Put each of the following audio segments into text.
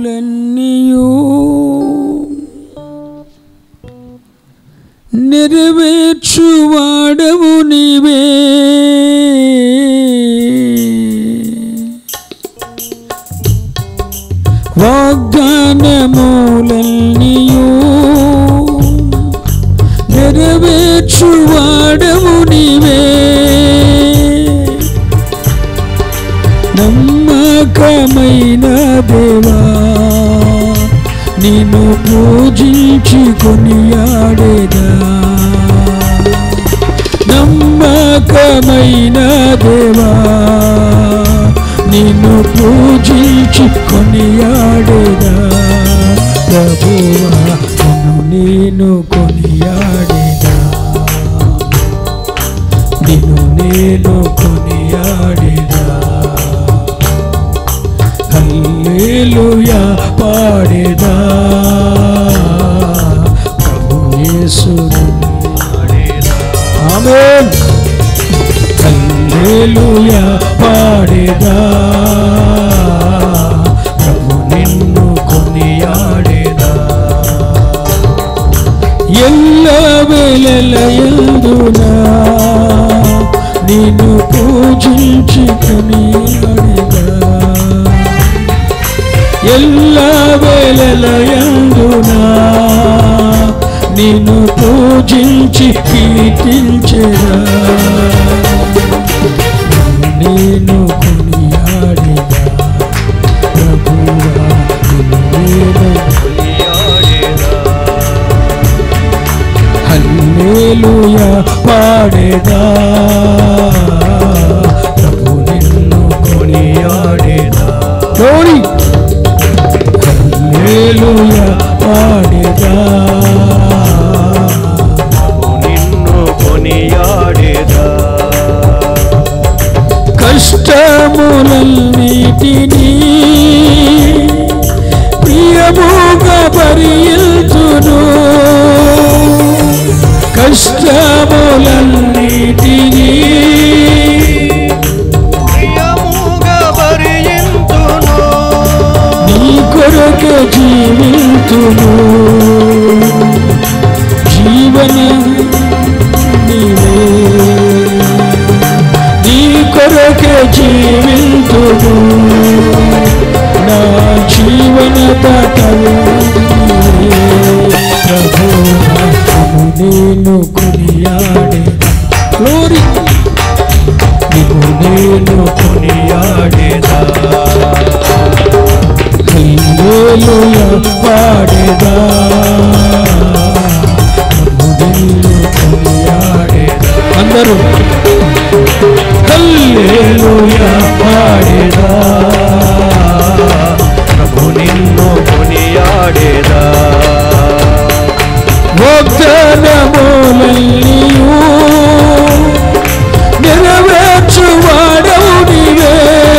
కార్యములన్నీయూ నెరవేర్చువాడవు నీవే వాగ్దానములన్నీయూ నెరవేర్చువాడవు నీవే నమ్మకమైన దేవా నిన్ను పూజించి కొనియాడేదా నమ్మకమైన దేవా నిన్ను పూజించి కొనియాడేదా ప్రభువా నిన్ను నేను కొనియాడేదా నిన్ను నేను కొనియాడేదా హల్లెలూయా పాడేదా ప్రభు యేసును ఆమేన్ హల్లెలూయా పాడేదా ప్రభు నిన్ను కొనియాడేదా ఎల్ల వేళలయందునా నిన్ను పూజించి కొనియాడేదా ఎల్ల వేళలయందునా నిన్ను పూజించి కీర్తించేదా నేను కొనియాడేదా ప్రభువా నిన్ను నేను హల్లెలూయా పాడేదా ప్రభు నిన్ను కొనియాడేదా గౌరీ హల్లెలూయా పాడేదా నిన్ను కొనియాడేదా కష్టములన్నిటినీ ప్రియముగా భరించును కష్టములన్నిటినీ ప్రియముగా భరింతును నీ కొరకు జీవితును జీవన నీవే నీ కొరకు జీవితును నా జీవన తటవు ప్రభువా నేను కొనియాడే గ్లోరీ నీవు నేను కొనియాడేదా హల్లెలూయా పాడేదా ప్రభువును కొనియాడేదా అందరూ హల్లెలూయా పాడేదా ప్రభు నిన్ను కొనియాడేదా వాగ్దానములన్నీయు నెరవేర్చువాడవు నీవే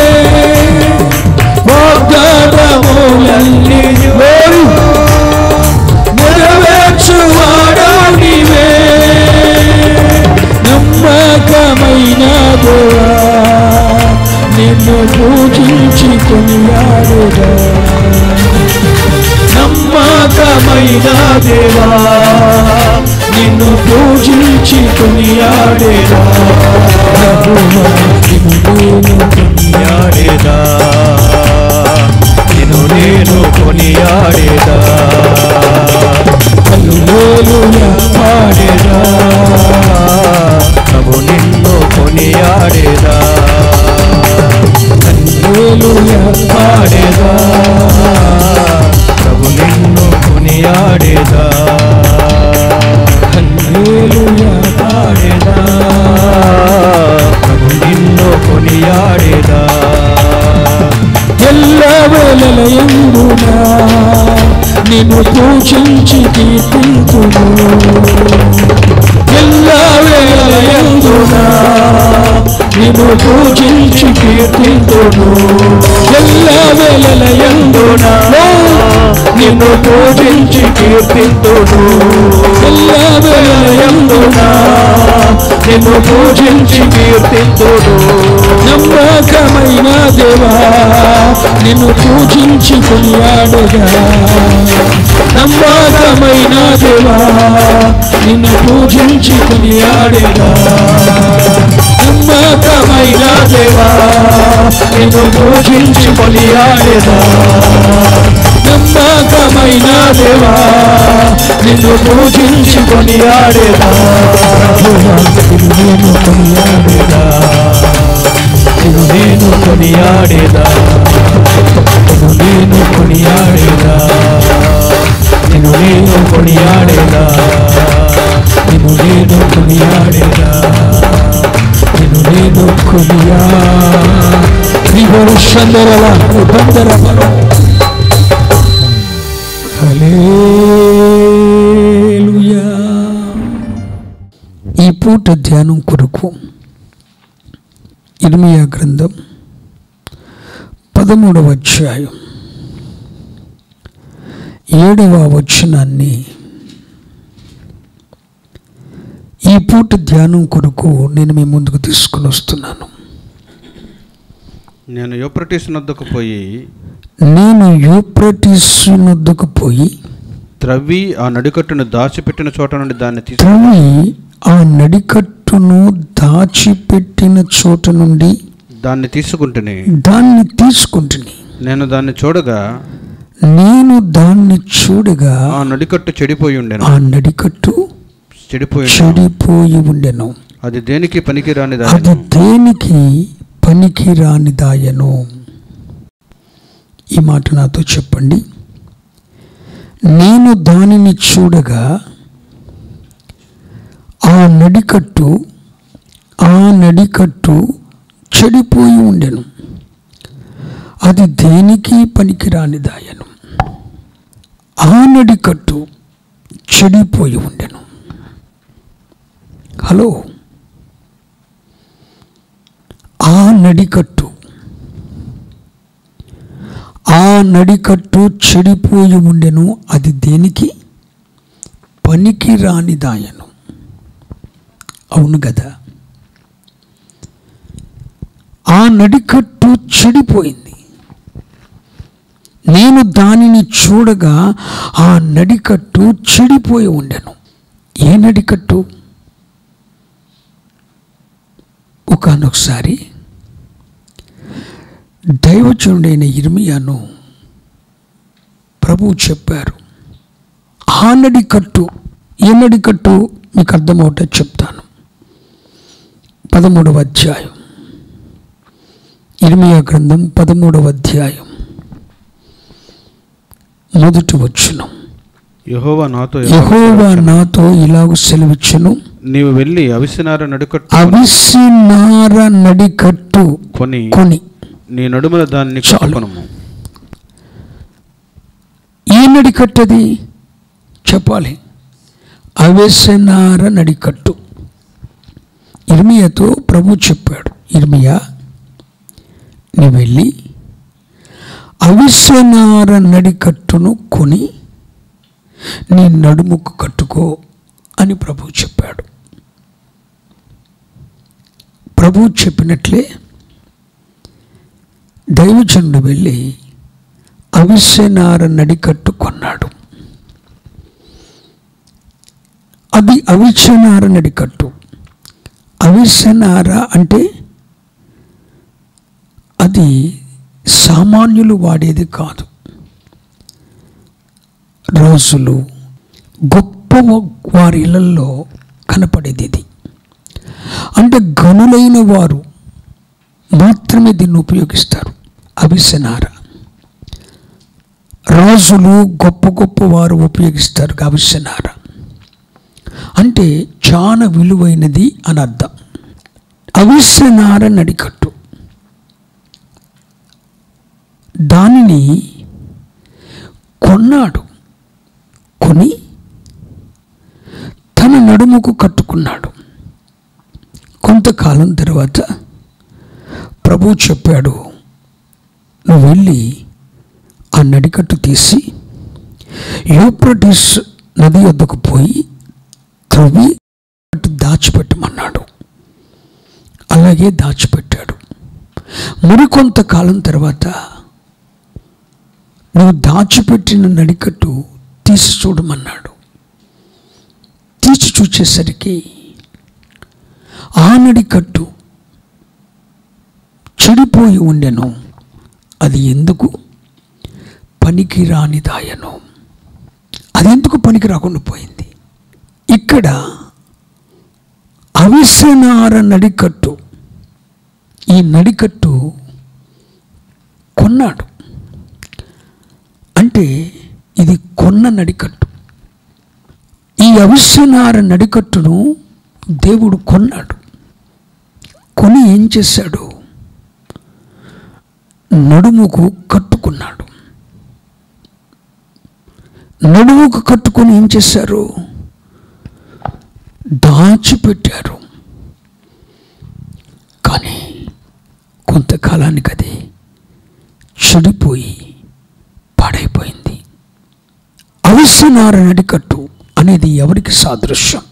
వాగ్దానములన్నీయు నెరవేర్చువాడవు నీవే నమ్మకమైన దేవా నిన్ను పూజించి కొనియాడుగా నమ్మకమైన దేవా నిన్ను పూజించి కొనియాడేదా ప్రభువా, నిన్ను నేను కొనియాడేదా నిన్ను నేను కొనియాడేదా హల్లెలూయా పాడేదా ప్రభు నిన్ను కొనియాడేదా హల్లెలూయా పాడేదా ప్రభు నిన్ను కొనియాడేదా హల్లెలూయా పాడేదా ప్రభు నిన్ను కొనియాడేదా ఎల్ల వేళలయందునా నిన్ను పూజించి కీర్తింతును ఎల్ల వేళలయందునా నిన్ను పూజించి కీర్తింతును ఎల్ల వేళలయందునా నీ నిన్ను పూజించి కీర్తింతును ఎల్లవేళయందున నిన్ను పూజించి కీర్తింతును నమ్మకమైన దేవా నిన్ను పూజించి కొనియాడుగా నమ్మకమైన దేవా నిన్ను పూజించి కొనియాడుగా నమ్మకమైన దేవా నిన్ను పూజించి కొనియాడుగా నమ్మకమైన దేవా నిన్ను పూజించి కొనియాడేదా నేను కొనియాడేదా నేను కొనియాడేదా నేను కొనియాడేదా నిన్ను నేను కొనియాడేదా నిన్ను నేను కొనియాడేదా నిన్ను నేను కొనియా త్రివరుషందరల నిబంధన హల్లెలూయా ఈ పూట ధ్యానం కొరకు ఇర్మియా గ్రంథం పదమూడవ అధ్యాయం ఏడవ వచనాన్ని ఈ పూట ధ్యానం కొరకు నేను మీ ముందుకు తీసుకుని వస్తున్నాను నేను యూప్రటిస్ నొద్దకు పోయి నేను యూప్రటిస్ నొద్దకు పోయి త్రవ్వి ఆ నడికట్టును దాచిపెట్టిన చోట నుండి దాన్ని తీసు త్రవ్వి ఆ నడికట్టును దాచిపెట్టిన చోట నుండి దాన్ని తీసుకుంటుని దాన్ని తీసుకుంటుని నేను దాన్ని చూడగా నేను దాన్ని చూడగా ఆ నడికట్టు చెడిపోయి ఉండెను ఆ నడికట్టు చెడిపోయి ఉండెను. చెడిపోయి ఉండెను అది దేనికి పనికి రాని అది దేనికి పనికి రానిదాయను ఈ మాట నాతో చెప్పండి నేను దానిని చూడగా ఆ నడికట్టు ఆ నడికట్టు చెడిపోయి ఉండెను అది దేనికి పనికి రానిదాయను ఆ నడికట్టు చెడిపోయి ఉండెను హలో ఆ నడికట్టు ఆ నడికట్టు చెడిపోయి ఉండెను అది దేనికి పనికి రానిదాయను అవును కదా ఆ నడికట్టు చెడిపోయింది నేను దానిని చూడగా ఆ నడికట్టు చెడిపోయి ఉండెను ఏ నడికట్టు ఒకనొకసారి దైవచనుడైన ఇర్మియాను ప్రభువు చెప్పారు ఆ నడికట్టు ఏ నడికట్టు మీకు అర్థమవుట చెప్తాను పదమూడవ అధ్యాయం ఇర్మియా గ్రంథం పదమూడవ అధ్యాయం మొదటి వచ్చును యెహోవా నాతో యహోవా నాతో ఇలాగ సెలవిచ్చును నీవు వెళ్ళి అవిసినార నడికట్టు అవిసినార నడికట్టు కొని కొని నీ నడుమల దాన్ని చాలు. కట్టుకొనుము ఏ నడికట్టది చెప్పాలి అవేసనార నడికట్టు ఇర్మియాతో ప్రభు చెప్పాడు ఇర్మియా నీ వెళ్ళి అవిసనార నడికట్టును కొని నీ నడుముకు కట్టుకో అని ప్రభు చెప్పాడు ప్రభు చెప్పినట్లే దైవజనుడు వెళ్ళి అవిసెనార నడికట్టు కొన్నాడు అది అవిసెనార నడికట్టు అవిసెనార అంటే అది సామాన్యులు వాడేది కాదు రాజులు గొప్ప వారి ఇళ్లలో కనపడేది ఇది అంటే గనులైన వారు మాత్రమే దీన్ని ఉపయోగిస్తారు అవిసెనార రాజులు గొప్ప గొప్ప వారు ఉపయోగిస్తారు అవిసెనార అంటే చాలా విలువైనది అని అర్థం అవిసెనార నడికట్టు దానిని కొన్నాడు కొని తన నడుముకు కట్టుకున్నాడు కొంతకాలం తర్వాత ప్రభు చెప్పాడు నువ్వు వెళ్ళి ఆ నడికట్టు తీసి యూప్రటిస్ నది వద్దకు పోయి త్రవ్వి దాచిపెట్టమన్నాడు అలాగే దాచిపెట్టాడు మరికొంతకాలం తర్వాత నువ్వు దాచిపెట్టిన నడికట్టు తీసి చూడమన్నాడు తీసి చూచేసరికి ఆ నడికట్టు చెడిపోయి ఉండెను అది ఎందుకు పనికి రానిదాయను అది ఎందుకు పనికి రాకుండా పోయింది ఇక్కడ అవిసనార నడికట్టు ఈ నడికట్టు కొన్నాడు అంటే ఇది కొన్న నడికట్టు ఈ అవిసనార నడికట్టును దేవుడు కొన్నాడు కొని ఏం చేశాడు నడుముకు కట్టుకున్నాడు నడుముకు కట్టుకొని ఏం చేశారు దాచిపెట్టారు కానీ కొంతకాలానికి అది చెడిపోయి పాడైపోయింది అవిసనార నడికట్టు అనేది ఎవరికి సాదృశ్యం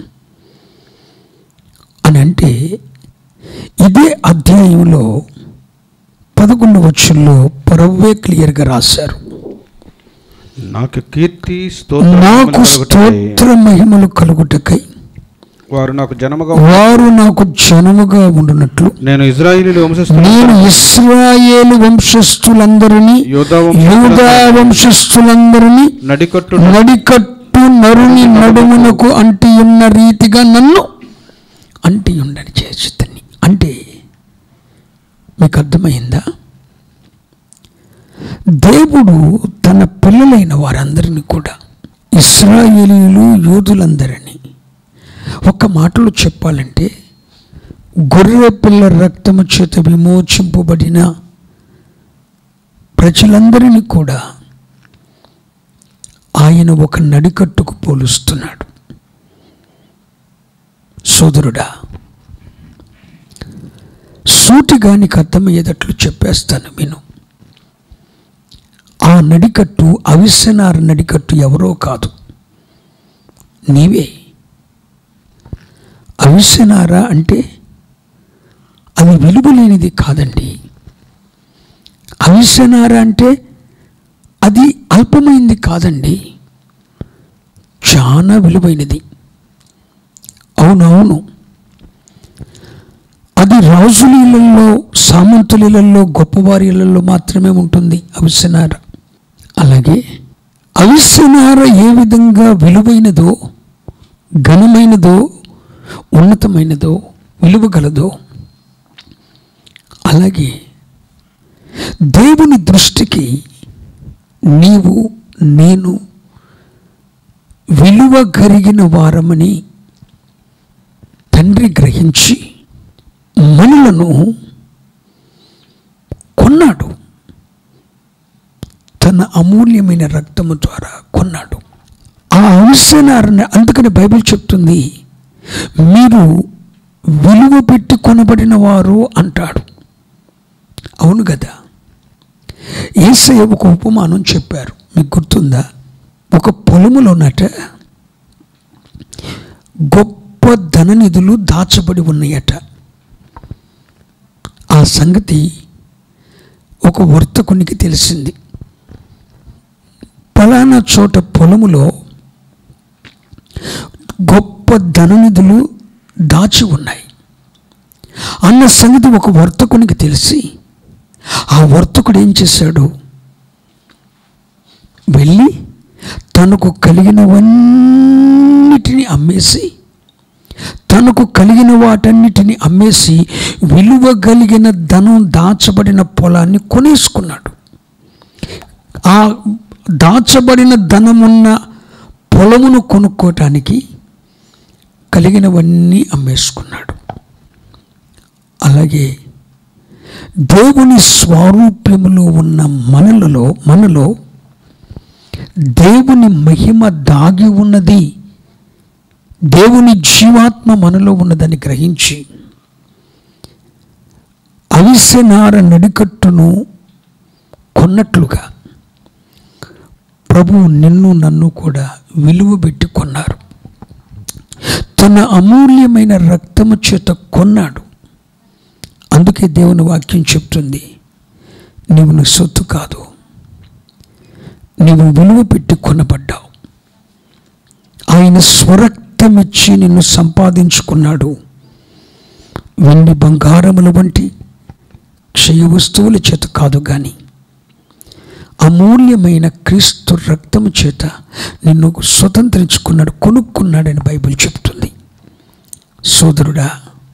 అని అంటే ఇదే అధ్యాయంలో పదకొండు వచ్చుల్లో పరవ్వే క్లియర్గా రాశారు నాకు కీర్తి నాకు స్తోత్రం స్తోత్ర మహిమలు కలుగుటకై వారు నాకు జనముగా వారు నాకు జనముగా ఉండునట్లు నేను ఇజ్రాయిలీ వంశస్థులు నేను ఇస్రాయేలు వంశస్థులందరినీ యోధా యూదా వంశస్థులందరినీ నడికట్టు నడికట్టు నరుని నడుమునకు అంటి ఉన్న రీతిగా నన్ను అంటి ఉండని చేసితని అంటే మీకు అర్థమైందా దేవుడు తన పిల్లలైన వారందరినీ కూడా ఇస్రాయేలీలు యూదులందరినీ ఒక మాటలో చెప్పాలంటే గొర్రె పిల్ల రక్తము చేత విమోచింపబడిన ప్రజలందరినీ కూడా ఆయన ఒక నడికట్టుకు పోలుస్తున్నాడు సోదరుడా సూటిగా నీకు అర్థమయ్యేటట్లు చెప్పేస్తాను విను ఆ నడికట్టు అవిసనార నడికట్టు ఎవరో కాదు నీవే అవిసనార అంటే అది విలువలేనిది కాదండి అవిసనార అంటే అది అల్పమైంది కాదండి చాలా విలువైనది అవునవును అది రాజులీలలో సామంతులీలలో గొప్పవారిలలో మాత్రమే ఉంటుంది అవిసనార అలాగే అవిసనార ఏ విధంగా విలువైనదో ఘనమైనదో ఉన్నతమైనదో విలువ గలదో అలాగే దేవుని దృష్టికి నీవు నేను విలువ కలిగిన వారమని తండ్రి గ్రహించి మనలను కొన్నాడు తన అమూల్యమైన రక్తము ద్వారా కొన్నాడు ఆ అంశనారని అందుకని బైబిల్ చెప్తుంది మీరు విలువ పెట్టి కొనబడిన వారు అంటాడు అవును కదా ఏసయ్య ఒక ఉపమానం చెప్పారు మీకు గుర్తుందా ఒక పొలములోనట గొప్ప ధననిధులు దాచబడి ఉన్నాయట ఆ సంగతి ఒక వర్తకునికి తెలిసింది పలానా చోట పొలములో గొప్ప ధననిధులు దాచి ఉన్నాయి అన్న సంగతి ఒక వర్తకునికి తెలిసి ఆ వర్తకుడు ఏం చేశాడు వెళ్ళి తనకు కలిగినవన్నిటిని అమ్మేసి తనకు కలిగిన వాటన్నిటిని అమ్మేసి విలువ కలిగిన ధనం దాచబడిన పొలాన్ని కొనేసుకున్నాడు ఆ దాచబడిన ధనమున్న పొలమును కొనుక్కోటానికి కలిగినవన్నీ అమ్మేసుకున్నాడు అలాగే దేవుని స్వారూప్యములో ఉన్న మనలలో మనలో దేవుని మహిమ దాగి ఉన్నది దేవుని జీవాత్మ మనలో ఉన్నదని గ్రహించి అవిసెనార నడికట్టును కొన్నట్లుగా ప్రభు నిన్ను నన్ను కూడా విలువ పెట్టి కొన్నారు తన అమూల్యమైన రక్తము చేత కొన్నాడు అందుకే దేవుని వాక్యం చెప్తుంది నీవు నీ సొత్తు కాదు నీవు విలువ పెట్టి కొనబడ్డావు ఆయన స్వరక్తమిచ్చి నిన్ను సంపాదించుకున్నాడు వెండి బంగారముల వంటి క్షయ వస్తువుల చేత కాదు కానీ అమూల్యమైన క్రీస్తు రక్తము చేత నిన్ను స్వతంత్రించుకున్నాడు కొనుక్కున్నాడని బైబిల్ చెప్తుంది సోదరుడా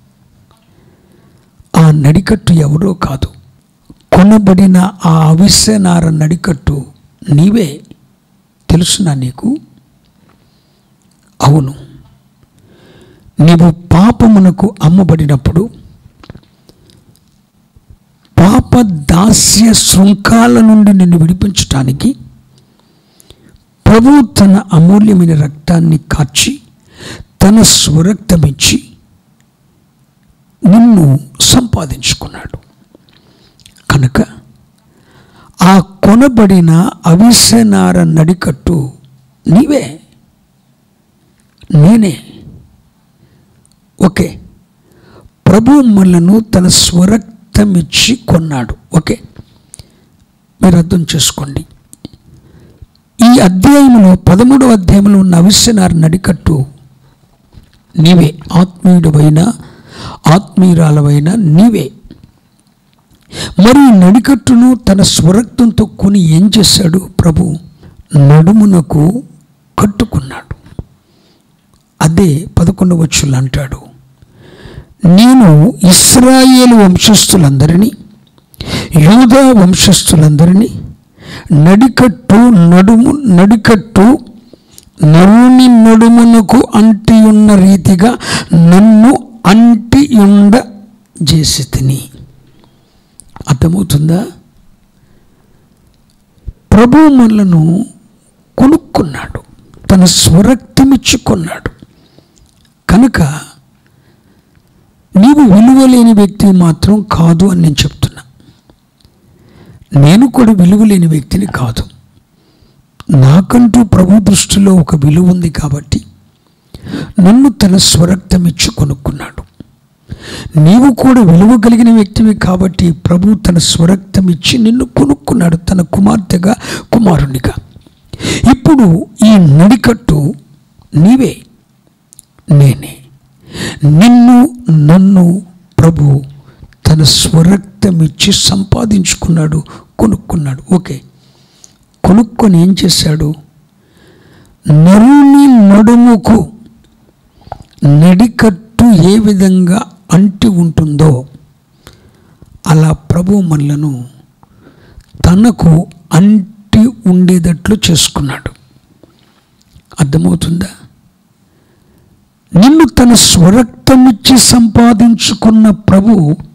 ఆ నడికట్టు ఎవరో కాదు కొనబడిన ఆ అవిసెనార నడికట్టు నీవే తెలుసునా నీకు అవును నీవు పాపమునకు అమ్మబడినప్పుడు పాప దాస్య శృంఖాల నుండి నిన్ను విడిపించటానికి ప్రభు తన అమూల్యమైన రక్తాన్ని కార్చి తన స్వరక్తమిచ్చి నిన్ను సంపాదించుకున్నాడు కనుక ఆ కొనబడిన అవిసెనార నడికట్టు నీవే నేనే ఓకే ప్రభు మనను తన స్వరక్తమిచ్చి కొన్నాడు ఓకే మీరు అర్థం చేసుకోండి ఈ అధ్యాయంలో పదమూడవ అధ్యాయంలో ఉన్న అవిస్యనారు నడికట్టు నీవే ఆత్మీయుడవైన ఆత్మీయురాలవైన నీవే మరి ఈ నడికట్టును తన స్వరక్తంతో కొని ఏం చేశాడు ప్రభు నడుమునకు కట్టుకున్నాడు అదే పదకొండవ వచ్చులు అంటాడు నేను ఇస్రాయేలు వంశస్థులందరినీ యూదా వంశస్థులందరినీ నడికట్టు నడుము నడికట్టు నరుని నడుమునకు అంటి ఉన్న రీతిగా నన్ను అంటి ఉండ చేసి తిని అర్థమవుతుందా ప్రభు మనలను కొనుక్కున్నాడు తన స్వరక్తమిచ్చి కొన్నాడు కనుక నీవు విలువలేని వ్యక్తి మాత్రం కాదు అని నేను చెప్తున్నా నేను కూడా విలువలేని వ్యక్తిని కాదు నాకంటూ ప్రభు దృష్టిలో ఒక విలువ ఉంది కాబట్టి నన్ను తన స్వరక్తం ఇచ్చి కొనుక్కున్నాడు నీవు కూడా విలువ కలిగిన వ్యక్తివి కాబట్టి ప్రభు తన స్వరక్తం ఇచ్చి నిన్ను కొనుక్కున్నాడు తన కుమార్తెగా కుమారునిగా ఇప్పుడు ఈ నడికట్టు నీవే నేనే నిన్ను నన్ను ప్రభు తన స్వరక్తం ఇచ్చి సంపాదించుకున్నాడు కొనుక్కున్నాడు ఓకే కొనుక్కొని ఏం చేశాడు నరుని నడుముకు నడికట్టు ఏ విధంగా అంటి ఉంటుందో అలా ప్రభు మనలను తనకు అంటి ఉండేటట్లు చేసుకున్నాడు అర్థమవుతుందా నిన్ను తన స్వరక్తమిచ్చి సంపాదించుకున్న ప్రభు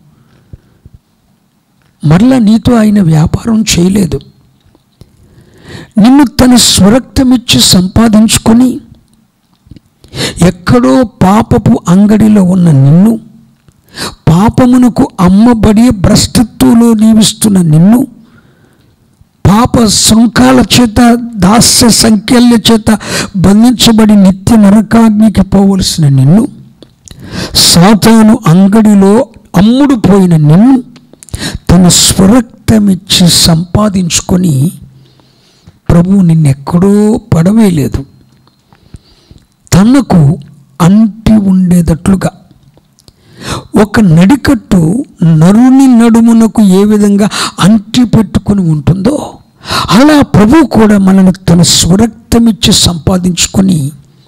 మరలా నీతో ఆయన వ్యాపారం చేయలేదు నిన్ను తన స్వరక్తమిచ్చి సంపాదించుకొని ఎక్కడో పాపపు అంగడిలో ఉన్న నిన్ను పాపమునకు అమ్మబడి భ్రష్టత్వంలో నీవిస్తున్న నిన్ను పాప శృంఖాల చేత దాస్య సంఖ్యల చేత బంధించబడి నిత్య నరకాగ్నికి పోవలసిన నిన్ను సాతాను అంగడిలో అమ్ముడు పోయిన నిన్ను తన స్వరక్తమిచ్చి సంపాదించుకొని ప్రభు నిన్నెక్కడో పడవేయలేదు తనకు అంటి ఉండేటట్లుగా ఒక నడికట్టు నరుని నడుమునకు ఏ విధంగా అంటి పెట్టుకొని ఉంటుందో అలా ప్రభు కూడా మనను తన స్వరక్తమిచ్చి సంపాదించుకొని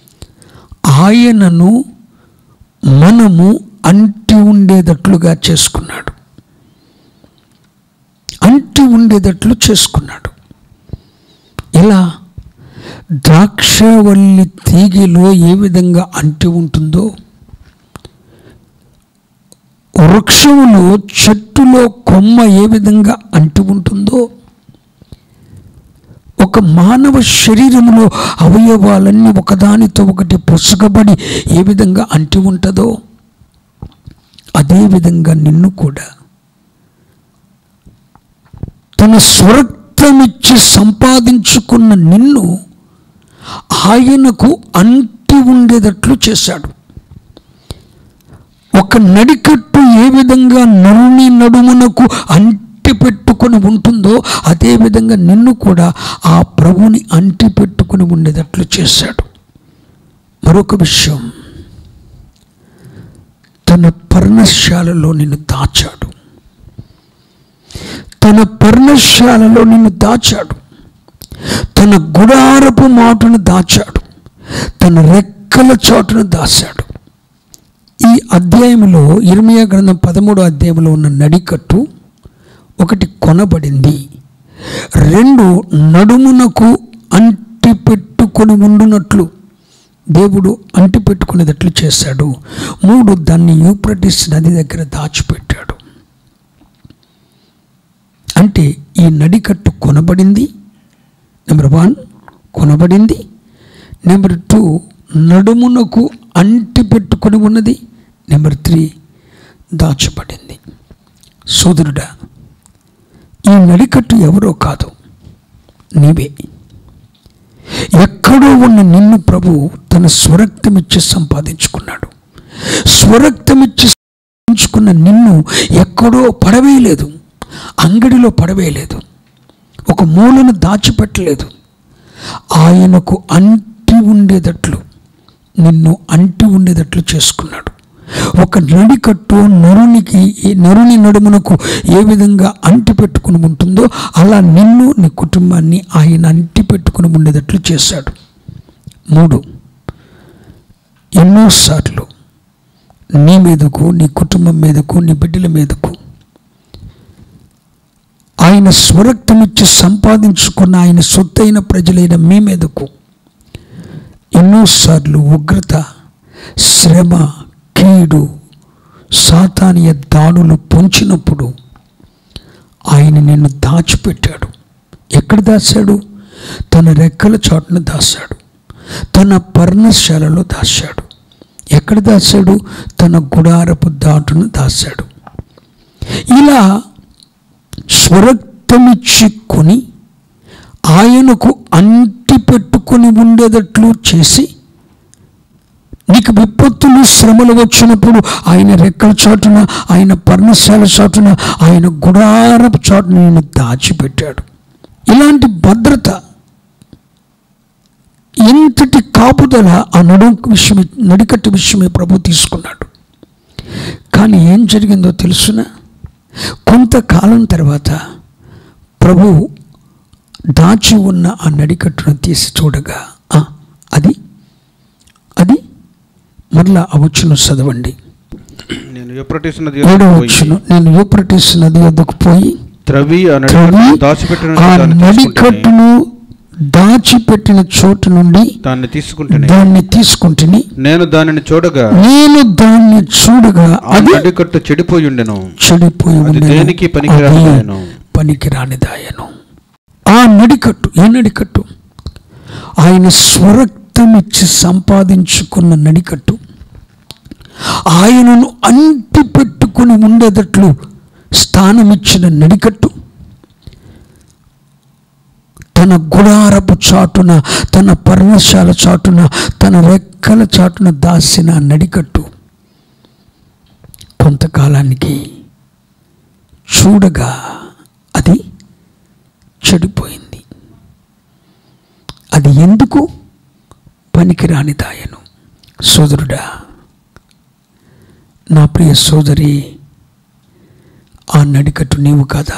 ఆయనను మనము అంటి ఉండేటట్లుగా చేసుకున్నాడు అంటి ఉండేటట్లు చేసుకున్నాడు ఎలా ద్రాక్షవల్లి తీగిలో ఏ విధంగా అంటి ఉంటుందో వృక్షములో చెట్టులో కొమ్మ ఏ విధంగా అంటి ఉంటుందో ఒక మానవ శరీరములో అవయవాలన్నీ ఒకదానితో ఒకటి పొసగబడి ఏ విధంగా అంటి ఉంటుందో అదేవిధంగా నిన్ను కూడా తన స్వరక్త స్వరక్తమిచ్చి సంపాదించుకున్న నిన్ను ఆయనకు అంటి ఉండేటట్లు చేశాడు ఒక నడికట్టు ఏ విధంగా నరుని నడుమునకు అంటి పెట్టుకొని ఉంటుందో అదే విధంగా నిన్ను కూడా ఆ ప్రభుని అంటి పెట్టుకుని ఉండేటట్లు చేశాడు మరొక విషయం తన పర్ణశాలలో నిన్ను దాచాడు తన పర్ణశాలలో నిన్ను దాచాడు తన గుడారపు మాటను దాచాడు తన రెక్కల చోటును దాచాడు ఈ అధ్యాయంలో ఇర్మియా గ్రంథం పదమూడో అధ్యాయంలో ఉన్న నడికట్టు ఒకటి కొనబడింది రెండు నడుమునకు అంటి పెట్టుకొని ఉండునట్లు దేవుడు అంటి పెట్టుకునేటట్లు చేశాడు మూడు దాన్ని యూప్రటిస్ నది దగ్గర దాచిపెట్టాడు అంటే ఈ నడికట్టు కొనబడింది నెంబర్ వన్ కొనబడింది నెంబర్ టూ నడుమునకు అంటి పెట్టుకొని ఉన్నది నెంబర్ త్రీ దాచబడింది సోదరుడా ఈ నడికట్టు ఎవరో కాదు నీవే ఎక్కడో ఉన్న నిన్ను ప్రభు తన స్వరక్తమిచ్చి సంపాదించుకున్నాడు స్వరక్తమిచ్చి సంపాదించుకున్న నిన్ను ఎక్కడో పడవేయలేదు అంగడిలో పడవేయలేదు ఒక మూలను దాచిపెట్టలేదు ఆయనకు అంటి ఉండేటట్లు నిన్ను అంటి ఉండేటట్లు చేసుకున్నాడు ఒక నడికట్టు నరునికి ఈ నరుని నడుమునకు ఏ విధంగా అంటి పెట్టుకుని ఉంటుందో అలా నిన్ను నీ కుటుంబాన్ని ఆయన అంటి పెట్టుకుని ఉండేటట్లు చేశాడు మూడు ఎన్నోసార్లు నీ మీదకు నీ కుటుంబం మీదకు నీ బిడ్డల మీదకు ఆయన స్వరక్తమిచ్చి సంపాదించుకున్న ఆయన సొత్తైన ప్రజలైన మీ మీదకు ఎన్నోసార్లు ఉగ్రత శ్రమ కీడు సాతానీయ దాడులు పొంచినప్పుడు ఆయన నిన్ను దాచిపెట్టాడు ఎక్కడ దాచాడు తన రెక్కల చాటున దాచాడు తన పర్ణశాలలో దాచాడు ఎక్కడ దాచాడు తన గుడారపు దాటును దాచాడు ఇలా స్వరక్తమిచ్చి కొని ఆయనకు అంటి పెట్టుకొని ఉండేటట్లు చేసి నీకు విపత్తులు శ్రమలు వచ్చినప్పుడు ఆయన రెక్కల చాటున ఆయన పర్ణశాల చాటున ఆయన గుడారపు చాటున నేను దాచిపెట్టాడు ఇలాంటి భద్రత ఇంతటి కాపుదల ఆ నడుము విషయమే నడికట్టు విషయమే ప్రభు తీసుకున్నాడు కానీ ఏం జరిగిందో తెలుసునా కొంతకాలం తర్వాత ప్రభు దాచి ఉన్న ఆ నడికట్టును తీసి చూడగా ఆ, అది అది మరలా ఆ వచ్చును చదవండి నేను యూప్రటీస్ నది ఏడో యొద్దకు పోయి, వచ్చును నేను యూప్రటిస్ నది వద్దకు పోయి త్రవ్వి ఆ త్రవ్వి నడికట్టును దాచిపెట్టిన ఆ దాన్ని తీసుకుంటేనే నడికట్టును దాచిపెట్టిన చోటు నుండి దాన్ని తీసుకుంటేనే దాన్ని తీసుకుంటుని నేను దానిని చూడగా నేను దాన్ని చూడగా ఆ అది నడికట్టు చెడిపోయి ఉండెను చెడిపోయి అది ఉండెను. దేనికి పనికిరానిదాయను. అది పనికిరానిదాయను ఆ నడికట్టు ఏ నడికట్టు ఆయన స్వరక్తమిచ్చి సంపాదించుకున్న నడికట్టు ఆయనను అంటి పెట్టుకుని ఉండేటట్లు స్థానమిచ్చిన నడికట్టు తన గుడారపు చాటున తన పర్ణశాల చాటున తన రెక్కల చాటున దాసిన నడికట్టు కొంతకాలానికి చూడగా అది చెడిపోయింది అది ఎందుకు పనికిరాని దాయను సోదరుడా నా ప్రియ సోదరి ఆ నడికట్టు నీవు కాదా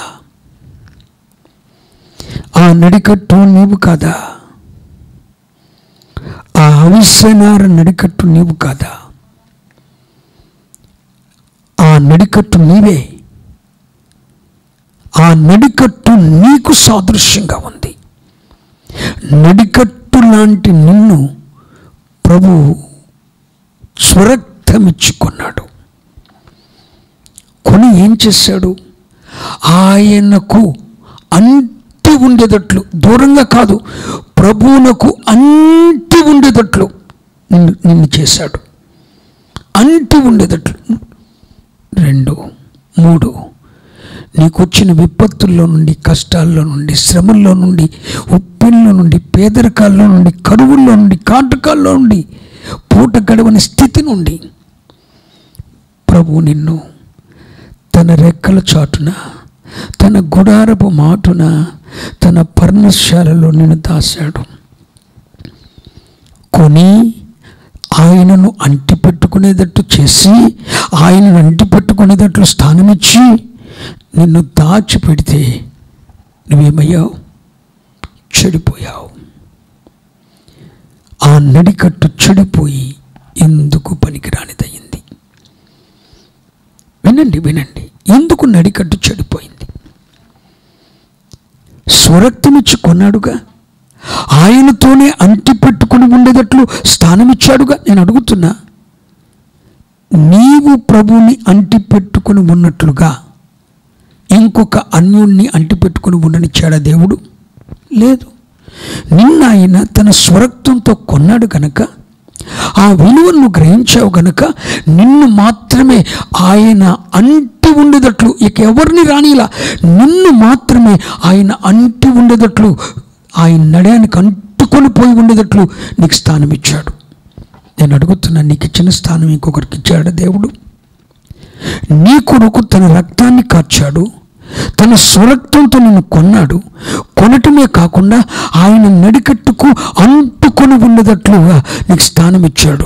ఆ నడికట్టు నీవు కాదా ఆ అవిసెనార నడికట్టు నీవు కాదా ఆ నడికట్టు నీవే ఆ నడికట్టు నీకు సాదృశ్యంగా ఉంది నడికట్టు లాంటి నిన్ను ప్రభు స్వరక్తమిచ్చుకున్నాడు కొని ఏం చేశాడు ఆయనకు అంటి ఉండేటట్లు దూరంగా కాదు ప్రభువునకు అంటి ఉండేటట్లు నిన్ను నిన్ను చేశాడు అంటి ఉండేటట్లు రెండు మూడు నీకొచ్చిన విపత్తుల్లో నుండి కష్టాల్లో నుండి శ్రమల్లో నుండి ఉప్పిల్లో నుండి పేదరికాల్లో నుండి కరువుల్లో నుండి కాటకాల్లో నుండి పూట గడవని స్థితి నుండి ప్రభు నిన్ను తన రెక్కల చాటున తన గుడారపు మాటున తన పర్ణశాలలో నిన్ను దాశాడు కొని ఆయనను అంటిపెట్టుకునేటట్టు చేసి ఆయనను అంటిపెట్టుకునేటట్లు స్థానమిచ్చి నిన్ను దాచిపెడితే నువ్వేమయ్యావు చెడిపోయావు ఆ నడికట్టు చెడిపోయి ఎందుకు పనికిరానిదయ్యింది వినండి వినండి ఎందుకు నడికట్టు చెడిపోయింది స్వరక్తమిచ్చి కొన్నాడుగా ఆయనతోనే అంటి పెట్టుకుని ఉండేటట్లు స్థానమిచ్చాడుగా నేను అడుగుతున్నా నీవు ప్రభుని అంటి పెట్టుకుని ఉన్నట్లుగా ఇంకొక అన్యుణ్ణి అంటి పెట్టుకుని ఉండనిచ్చాడా దేవుడు లేదు నిన్న ఆయన తన స్వరక్తంతో కొన్నాడు గనక ఆ విలువను గ్రహించావు గనక నిన్ను మాత్రమే ఆయన అంటి ఉండేటట్లు ఇక ఎవరిని రానిలా నిన్ను మాత్రమే ఆయన అంటి ఉండేటట్లు ఆయన నడయానికి అంటుకొని పోయి ఉండేటట్లు నీకు స్థానం ఇచ్చాడు నేను అడుగుతున్నా నీకు ఇచ్చిన స్థానం ఇంకొకరికి ఇచ్చాడు దేవుడు నీ కొరకు తన రక్తాన్ని కార్చాడు తన స్వరక్తంతో నిన్ను కొన్నాడు కొనటమే కాకుండా ఆయన నడికట్టుకు అంటుకొని ఉండేటట్లుగా నీకు స్థానం ఇచ్చాడు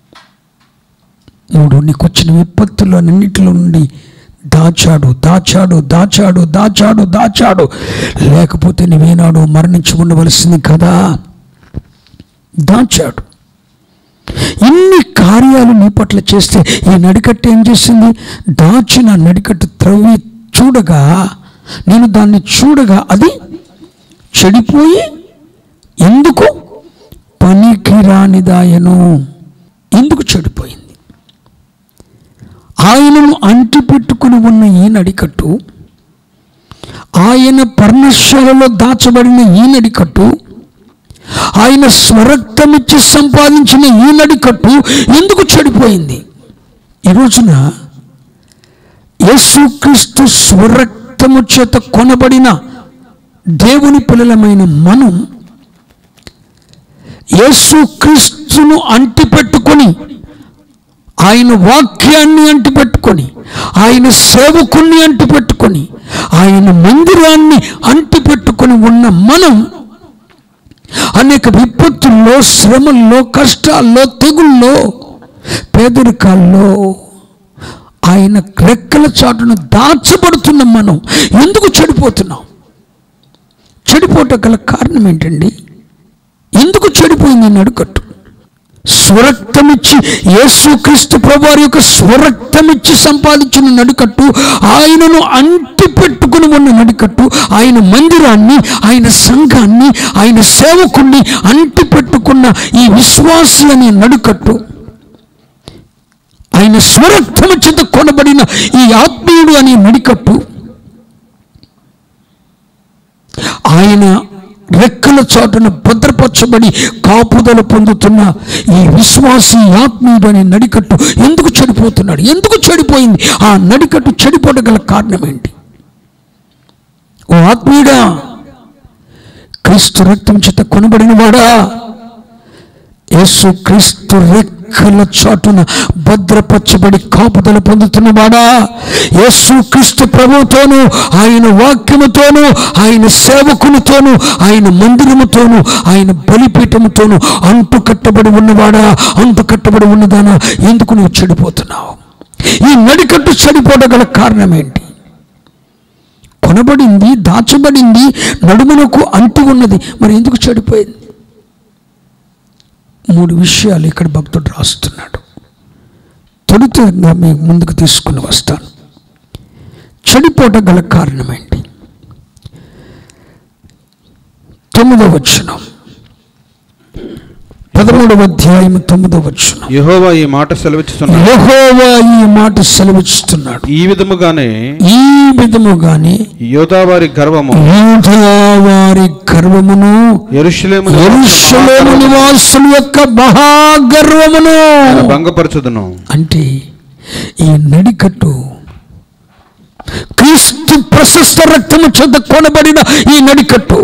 మూడు నీకు వచ్చిన విపత్తుల్లో అన్నింటిలో నుండి దాచాడు దాచాడు దాచాడు దాచాడు దాచాడు లేకపోతే నువ్వేనాడు మరణించి ఉండవలసింది కదా దాచాడు ఇన్ని కార్యాలు నీ పట్ల చేస్తే ఈ నడికట్టు ఏం చేసింది దాచిన నడికట్టు త్రవ్వి చూడగా నేను దాన్ని చూడగా అది చెడిపోయి ఎందుకు పనికిరానిదాయను ఎందుకు చెడిపోయింది ఆయనను అంటి పెట్టుకుని ఉన్న ఈ నడికట్టు ఆయన పర్ణశాలలో దాచబడిన ఈ నడికట్టు ఆయన స్వరక్తమిచ్చి సంపాదించిన ఈ నడికట్టు ఎందుకు చెడిపోయింది ఈ రోజున యేసుక్రీస్తు స్వరక్తము చేత కొనబడిన దేవుని పిల్లలమైన మనం యేసుక్రీస్తును అంటిపెట్టుకొని ఆయన వాక్యాన్ని అంటిపెట్టుకొని ఆయన సేవకుణ్ణి అంటిపెట్టుకొని ఆయన మందిరాన్ని అంటిపెట్టుకొని ఉన్న మనం అనేక విపత్తుల్లో శ్రమల్లో కష్టాల్లో తెగుల్లో పేదరికాల్లో ఆయన రెక్కల చాటును దాచబడుతున్న మనం ఎందుకు చెడిపోతున్నాం చెడిపోవటం గల కారణం ఏంటండి ఎందుకు చెడిపోయింది ఈ నడుకట్టు స్వరక్తమిచ్చి యేసుక్రీస్తు ప్రభువారి యొక్క స్వరక్తమిచ్చి సంపాదించిన నడికట్టు ఆయనను అంటి పెట్టుకుని ఉన్న నడికట్టు ఆయన మందిరాన్ని ఆయన సంఘాన్ని ఆయన సేవకుణ్ణి అంటి పెట్టుకున్న ఈ విశ్వాసి అనే నడుకట్టు ఆయన స్వరక్తము చేత కొనబడిన ఈ ఆత్మీయుడు అనే నడికట్టు ఆయన రెక్కల చాటున భద్రపరచబడి కాపుదల పొందుతున్న ఈ విశ్వాసి ఆత్మీయుడు అనే నడికట్టు ఎందుకు చెడిపోతున్నాడు ఎందుకు చెడిపోయింది ఆ నడికట్టు చెడిపోవడం కారణం ఏంటి ఓ ఆత్మీయుడా క్రీస్తు రక్తం చేత కొనబడిన వాడా యేసు క్రీస్తు రెక్కల చాటున భద్రపరచబడి కాపుదల పొందుతున్నవాడా యేసు క్రీస్తు ప్రభుతోను ఆయన వాక్యముతోను ఆయన సేవకునితోను ఆయన మందిరముతోను ఆయన బలిపీఠముతోను అంటు కట్టబడి ఉన్నవాడా అంటు కట్టబడి ఉన్నదానా ఎందుకు నువ్వు చెడిపోతున్నావు ఈ నడికట్టు చెడిపోవడం గల కారణం ఏంటి కొనబడింది దాచబడింది నడుమునకు అంటి ఉన్నది మరి ఎందుకు చెడిపోయింది మూడు విషయాలు ఇక్కడ భక్తుడు రాస్తున్నాడు తొలుతగా మీ ముందుకు తీసుకుని వస్తాను చెడిపోట గల కారణం ఏంటి తొమ్మిదవ వచనం పదమూడవ అధ్యాయం తొమ్మిదవ వచనం యెహోవా ఈ మాట సెలవిస్తున్నాడు యెహోవా ఈ మాట సెలవిస్తున్నాడు ఈ విధముగానే ఈ విధముగానే యోధావారి గర్వము యూదావారి గర్వమును యెరూషలేము యెరూషలేము నివాసుల యొక్క మహాగర్వమును భంగపరచుదును అంటే ఈ నడికట్టు క్రీస్తు ప్రశస్త రక్తము చెంత కొనబడిన ఈ నడికట్టు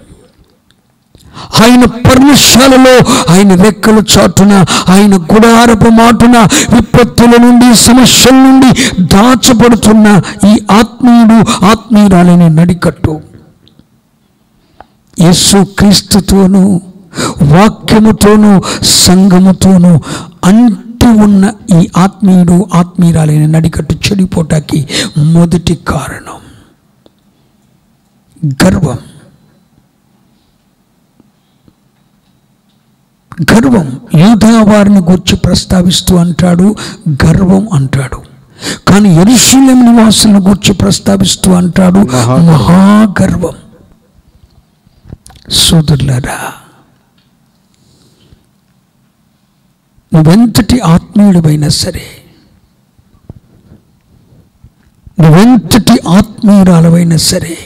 ఆయన పర్ణశాలలో ఆయన రెక్కల చాటున ఆయన గుడారపు మాటున విపత్తుల నుండి సమస్యల నుండి దాచబడుతున్న ఈ ఆత్మీయుడు ఆత్మీయురాలని నడికట్టు యేసు క్రీస్తుతోనూ వాక్యముతోనూ సంఘముతోనూ అంటి ఉన్న ఈ ఆత్మీయుడు ఆత్మీయురాలైన నడికట్టు చెడిపోటానికి మొదటి కారణం గర్వం గర్వం యూదా వారిని గురించి ప్రస్తావిస్తూ అంటాడు గర్వం అంటాడు కానీ ఎరుశల్యం నివాసులను గురించి ప్రస్తావిస్తూ అంటాడు మహాగర్వం. మహాగర్వం సోదరులారా నువ్వెంతటి ఆత్మీయుడివైనా సరే నువ్వెంతటి ఆత్మీయురాలవైనా సరే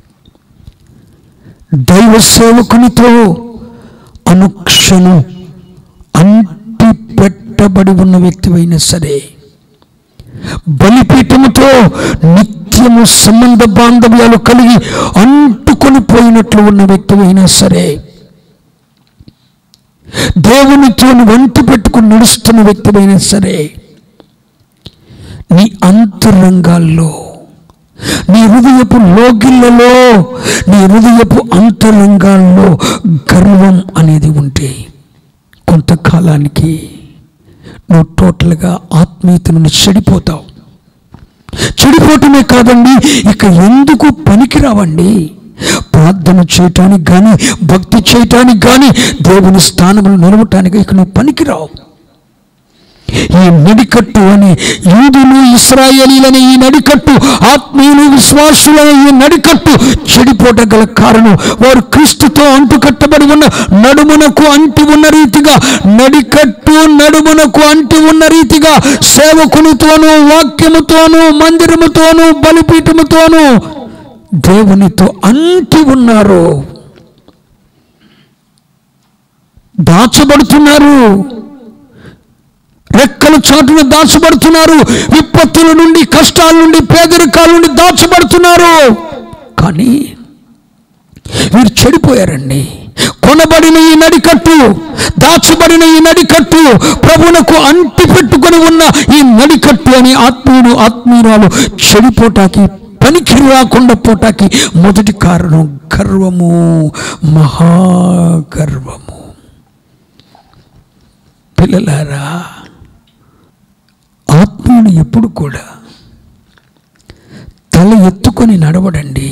దైవ సేవకునితో అనుక్షణం అంటి పెట్టబడి ఉన్న వ్యక్తివైనా సరే బలిపీఠముతో నిత్యము సంబంధ బాంధవ్యాలు కలిగి అంటుకొని పోయినట్లు ఉన్న వ్యక్తివైనా సరే దేవునితో వంటి పెట్టుకుని నడుస్తున్న వ్యక్తివైనా సరే నీ అంతరంగాల్లో నీ హృదయపు లోగిళ్లలో నీ హృదయపు అంతరంగాల్లో గర్వం అనేది ఉంటే కొంతకాలానికి నువ్వు టోటల్గా ఆత్మీయత నుండి చెడిపోతావు చెడిపోవటమే కాదండి ఇక ఎందుకు పనికిరావండి ప్రార్థన చేయటానికి కానీ భక్తి చేయటానికి కానీ దేవుని స్థానంలో నిలవటానికి ఇక నువ్వు పనికిరావు ఈ నడికట్టు అని యూదులు ఇస్రాయేలీలని ఈ నడికట్టు ఆత్మీయులు విశ్వాసులైన ఈ నడికట్టు చెడిపోట గల కారణం వారు క్రీస్తుతో అంటుకట్టబడి ఉన్న నడుమునకు అంటి ఉన్న రీతిగా నడికట్టు నడుమునకు అంటి ఉన్న రీతిగా సేవకునితోనూ వాక్యముతోనూ మందిరముతోనూ బలిపీఠముతోనూ దేవునితో అంటి ఉన్నారు దాచబడుతున్నారు రెక్కల చాటున దాచబడుతున్నారు విపత్తుల నుండి కష్టాల నుండి పేదరికాల నుండి దాచబడుతున్నారు కానీ వీరు చెడిపోయారండి కొనబడిన ఈ నడికట్టు దాచబడిన ఈ నడికట్టు ప్రభునకు అంటి పెట్టుకుని ఉన్న ఈ నడికట్టు అని ఆత్మీయుడు ఆత్మీయురాలు చెడిపోటాకి పనికి రాకుండా పోటాకి మొదటి కారణం గర్వము మహాగర్వము పిల్లలారా ఆత్మీయుడు ఎప్పుడు కూడా తల ఎత్తుకొని నడవడండి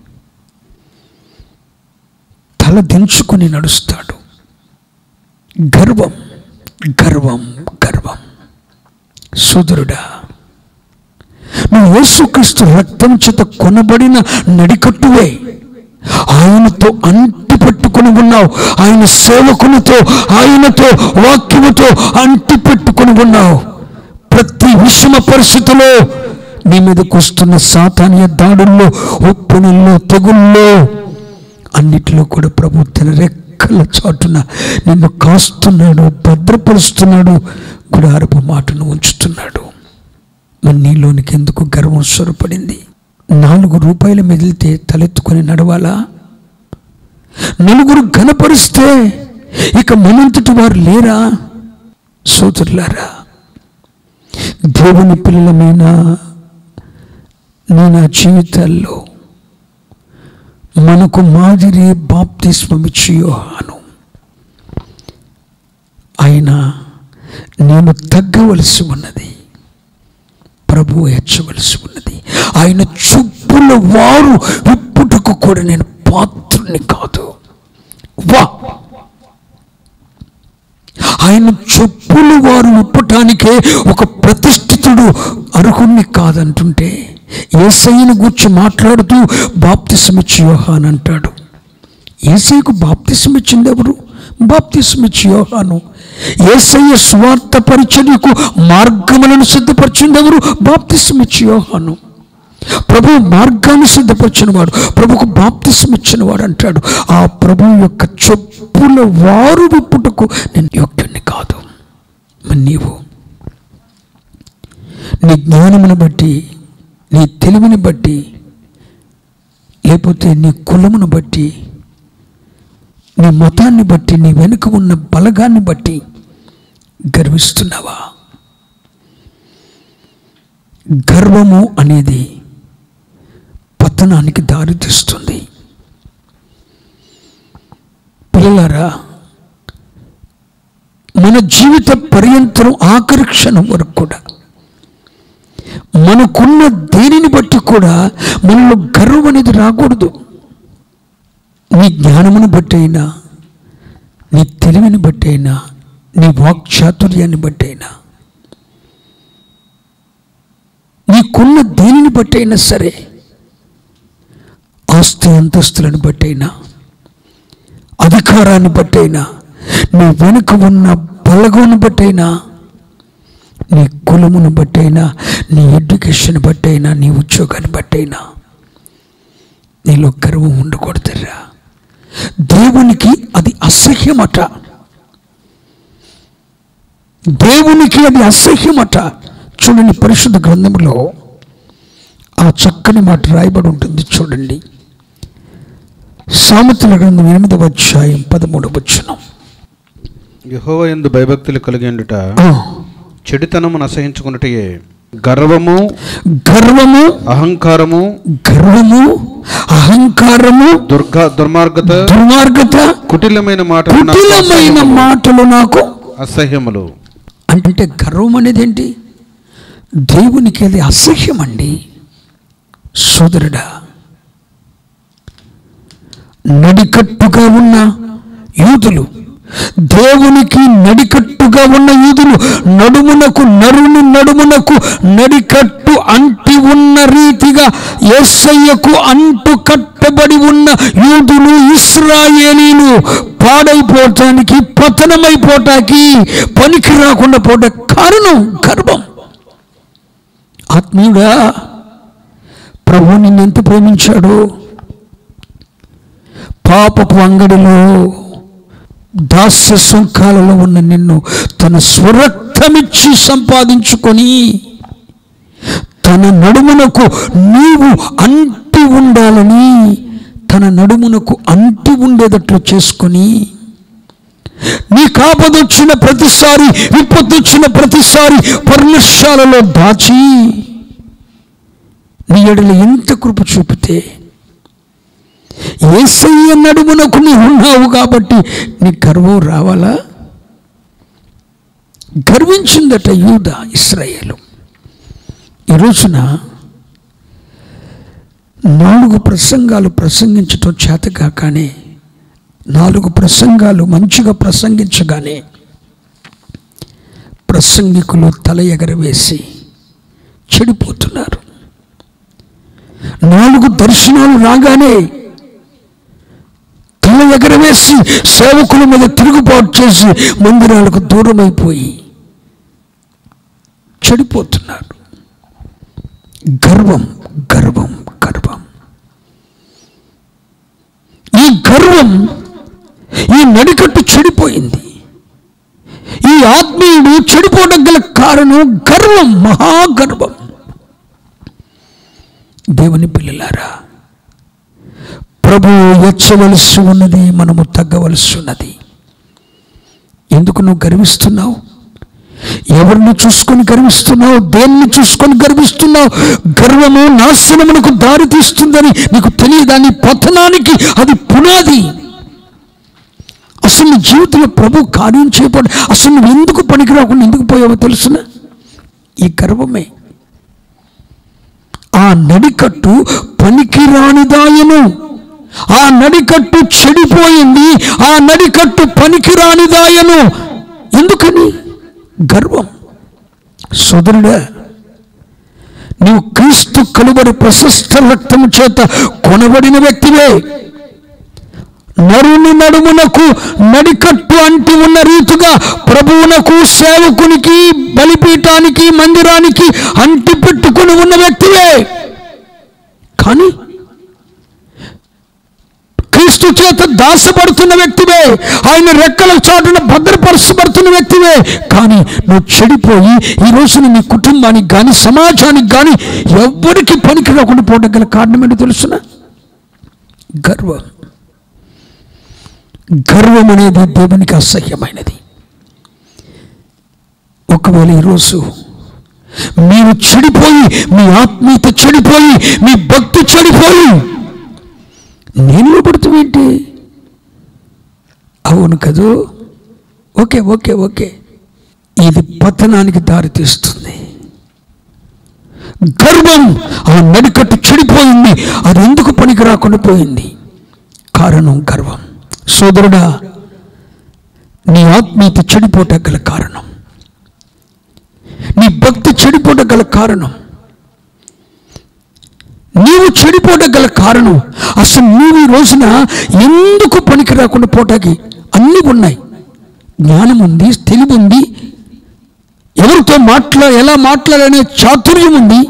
తల దించుకొని నడుస్తాడు గర్వం గర్వం గర్వం సుదరుడా నువ్వు యేసుక్రీస్తు రక్తం చేత కొనబడిన నడికట్టువే ఆయనతో అంటి పెట్టుకుని ఉన్నావు ఆయన సేవకునితో ఆయనతో వాక్యముతో అంటి పెట్టుకుని ఉన్నావు ప్రతి విషమ పరిస్థితిలో నీ మీదకు వస్తున్న సాతానీయ దాడుల్లో ఉప్పునుల్లో తెగుల్లో అన్నిటిలో కూడా ప్రభు తన రెక్కల చాటున నిన్ను కాస్తున్నాడు భద్రపరుస్తున్నాడు గుడారపు మాటను ఉంచుతున్నాడు మరి నీలోనికి ఎందుకు గర్వం స్వరపడింది నాలుగు రూపాయలు మెదిలితే తలెత్తుకొని నడవాలా నలుగురు ఘనపరిస్తే ఇక మనంతటి వారు లేరా సోదరులారా దేవుని పిల్లలమైన నీ నా జీవితాల్లో మనకు మాదిరి బాప్తిస్మమిచ్చి యోహాను ఆయన నేను తగ్గవలసి ఉన్నది ప్రభు హెచ్చవలసి ఉన్నది ఆయన చుప్పుల వారు విప్పుటకు కూడా నేను పాత్రుని కాదు వా ఆయన చెప్పులు వారు విప్పటానికే ఒక ప్రతిష్ఠితుడు అర్హుణ్ణి కాదంటుంటే ఏసయ్యను గూర్చి మాట్లాడుతూ బాప్తిసమిచ్చి యోహాన్ అంటాడు ఏసయ్యకు బాప్తిసమిచ్చింది ఎవరు బాప్తిసమిచ్చి యోహాను ఏసయ్య స్వార్థ పరిచర్యకు మార్గములను సిద్ధపరిచింది ఎవరు బాప్తిసమిచ్చి యోహాను ప్రభు మార్గాన్ని సిద్ధపరిచిన వాడు ప్రభుకు బాప్తిసం ఇచ్చిన వాడు అంటాడు ఆ ప్రభు యొక్క చెప్పుల వారు విప్పుటకు నేను యోగ్యుణ్ణి కాదు మరి నీవు నీ జ్ఞానమును బట్టి నీ తెలివిని బట్టి లేకపోతే నీ కులమును బట్టి నీ మతాన్ని బట్టి నీ వెనుక ఉన్న బలగాన్ని బట్టి గర్విస్తున్నావా గర్వము అనేది పతనానికి దారితీస్తుంది పిల్లలారా మన జీవిత పర్యంతరం ఆఖరి క్షణం వరకు కూడా మనకున్న దేనిని బట్టి కూడా మనలో గర్వం అనేది రాకూడదు నీ జ్ఞానమును బట్టి అయినా నీ తెలివిని బట్టి అయినా నీ వాక్చాతుర్యాన్ని బట్టి అయినా నీకున్న దేనిని బట్టి అయినా సరే ఆస్తి అంతస్తులను బట్టి అయినా అధికారాన్ని బట్టి అయినా నీ వెనుక ఉన్న బలగమును బట్టి అయినా నీ కులమును బట్టి అయినా నీ ఎడ్యుకేషన్ బట్టి అయినా నీ ఉద్యోగాన్ని బట్టి అయినా నీలో గర్వం ఉండకూడదురా దేవునికి అది అసహ్యమట దేవునికి అది అసహ్యమట చూడండి పరిశుద్ధ గ్రంథంలో ఆ చక్కని మాట రాయబడి ఉంటుంది చూడండి సామెతల గ్రంథం ఎనిమిదవ అధ్యాయం పదమూడవ వచనం యెహోవా యందు భయభక్తులు కలిగి ఉండుట ఆ, చెడుతనమును అసహించుకున్నటయే గర్వము గర్వము అహంకారము గర్వము అహంకారము దుర్గా దుర్మార్గత దుర్మార్గత కుటిలమైన మాటలు నాకు కుటిలమైన అసహ్యములు. మాటలు నాకు అసహ్యములు అంటే గర్వం అనేది ఏంటి దేవునికి అది అసహ్యం అండి సోదరుడా నడికట్టుగా ఉన్న యూదులు దేవునికి నడికట్టుగా ఉన్న యూదులు నడుమునకు నరుని నడుమునకు నడికట్టు అంటి ఉన్న రీతిగా యేసయ్యకు అంటు కట్టబడి ఉన్న యూదులు ఇస్రాయేలీలు పాడైపోవటానికి పతనమైపోవటానికి పనికి రాకుండా పోట కారణం గర్వం ఆత్మీయుడా ప్రభు నిన్నెంత ప్రేమించాడు పాపపు అంగడిలో దాస్య సుంకాలలో ఉన్న నిన్ను తన స్వరక్తమిచ్చి సంపాదించుకొని తన నడుమునకు నీవు అంటి ఉండాలని తన నడుమునకు అంటి ఉండేటట్లు చేసుకొని నీ కాపదొచ్చిన ప్రతిసారి విపత్తొచ్చిన ప్రతిసారి పర్ణశాలలో దాచి నీ ఎడల ఎంత కృప చూపితే ఏసయ్య నడుమునకు నీ ఉన్నావు కాబట్టి నీ గర్వం రావాలా గర్వించిందట యూద ఇస్రాయేలు ఈ రోజున నాలుగు ప్రసంగాలు ప్రసంగించటం చేతగానే నాలుగు ప్రసంగాలు మంచిగా ప్రసంగించగానే ప్రసంగికులు తల ఎగరవేసి చెడిపోతున్నారు నాలుగు దర్శనాలు రాగానే తల ఎగరవేసి సేవకుల మీద తిరుగుబాటు చేసి మందిరాలకు దూరమైపోయి చెడిపోతున్నారు గర్వం గర్వం గర్వం ఈ గర్వం ఈ నడికట్టు చెడిపోయింది ఈ ఆత్మీయుడు చెడిపోవడం గల కారణం గర్వం మహాగర్వం దేవుని పిల్లలారా ప్రభు ఎచ్చవలసి ఉన్నది మనము తగ్గవలసి ఉన్నది ఎందుకు నువ్వు గర్విస్తున్నావు ఎవరిని చూసుకొని గర్విస్తున్నావు దేన్ని చూసుకొని గర్విస్తున్నావు గర్వము నాశనమునకు దారి తీస్తుందని నీకు తెలియదాని పతనానికి అది పునాది అసలు నీ జీవితంలో ప్రభు కార్యం చేయబడి అసలు నువ్వు ఎందుకు పనికి రాకుండా ఎందుకు పోయావో తెలుసిన ఈ గర్వమే ఆ నడికట్టు పనికిరానిదాయను ఆ నడికట్టు చెడిపోయింది ఆ నడికట్టు పనికిరానిదాయను ఎందుకని గర్వం సోదరుడా నీవు క్రీస్తు కలుబడి ప్రశస్త రక్తము చేత కొనబడిన వ్యక్తివే నరుని నడుమునకు నడికట్టు అంటి ఉన్న రీతిగా ప్రభువునకు సేవకునికి బలిపీఠానికి మందిరానికి అంటి పెట్టుకుని ఉన్న వ్యక్తివే కానీ క్రీస్తు చేత చేత దాసపడుతున్న వ్యక్తివే ఆయన రెక్కల చాటున భద్రపరచబడుతున్న వ్యక్తివే కానీ నువ్వు చెడిపోయి ఈ రోజున నీ కుటుంబానికి కానీ సమాజానికి కానీ ఎవ్వరికి పనికి రాకుండా పోవడం గల కారణం ఏంటో తెలుసునా గర్వం గర్వం అనేది దేవునికి అసహ్యమైనది ఒకవేళ ఈరోజు మీరు చెడిపోయి మీ ఆత్మీయత చెడిపోయి మీ భక్తి చెడిపోయి నేను పడుతుందేంటి అవును కదూ ఓకే ఓకే ఓకే ఇది పతనానికి దారితీస్తుంది గర్వం ఆ నడికట్టు చెడిపోయింది అది ఎందుకు పనికి రాకుండా పోయింది కారణం గర్వం సోదరుడా నీ ఆత్మీయత చెడిపోట గల కారణం నీ భక్తి చెడిపోట గల కారణం నీవు చెడిపోట గల కారణం అసలు నీవు ఈ రోజున ఎందుకు పనికి రాకుండా పోటాకి అన్నీ ఉన్నాయి జ్ఞానం ఉంది తెలివి ఉంది ఎవరితో మాట్లా ఎలా మాట్లాడనే చాతుర్యం ఉంది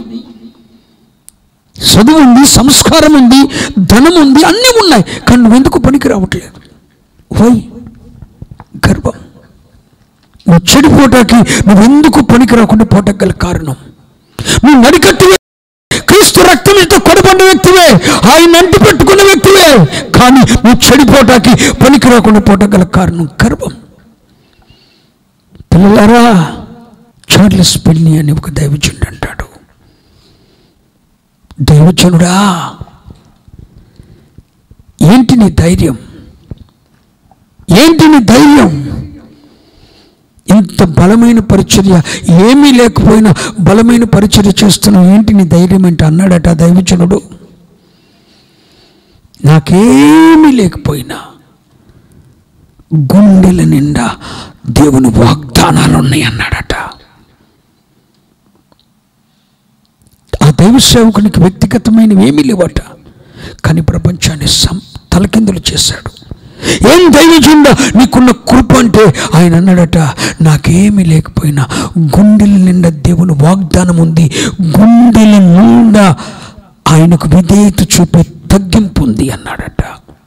చదువు ఉంది సంస్కారం ఉంది ధనం ఉంది అన్నీ ఉన్నాయి కానీ నువ్వెందుకు పనికి రావట్లేదు వై గర్వం నువ్వు చెడిపోటాకి నువ్వెందుకు పనికి రాకుండా పోటకు గల కారణం నువ్వు నడికట్టు క్రీస్తు రక్తంతో కొడబడిన వ్యక్తివే ఆయన అంటి పెట్టుకున్న వ్యక్తివే కానీ నువ్వు చెడిపోటాకి పనికి రాకుండా పోటకు గల కారణం గర్వం పిల్లలారా చార్లెస్ పెళ్లి అని ఒక దైవజనుడు అంటాడు దైవజనుడా ఏంటి నీ ధైర్యం ఏంటి నీ ధైర్యం ఇంత బలమైన పరిచర్య ఏమీ లేకపోయినా బలమైన పరిచర్య చేస్తున్నావు ఏంటి నీ ధైర్యం అంటే అన్నాడట ఆ దైవజనుడు నాకేమీ లేకపోయినా గుండెల నిండా దేవుని వాగ్దానాలు ఉన్నాయి అన్నాడట ఆ దైవ సేవకునికి వ్యక్తిగతమైనవి ఏమీ లేవట కానీ ప్రపంచాన్ని సం తలకిందులు చేశాడు ఏం దైవజుండ నీకున్న కృప అంటే ఆయన అన్నాడట నాకేమీ లేకపోయినా గుండెల నిండా దేవుని వాగ్దానం ఉంది గుండెల నిండా ఆయనకు విధేయత చూపే తగ్గింపు ఉంది అన్నాడట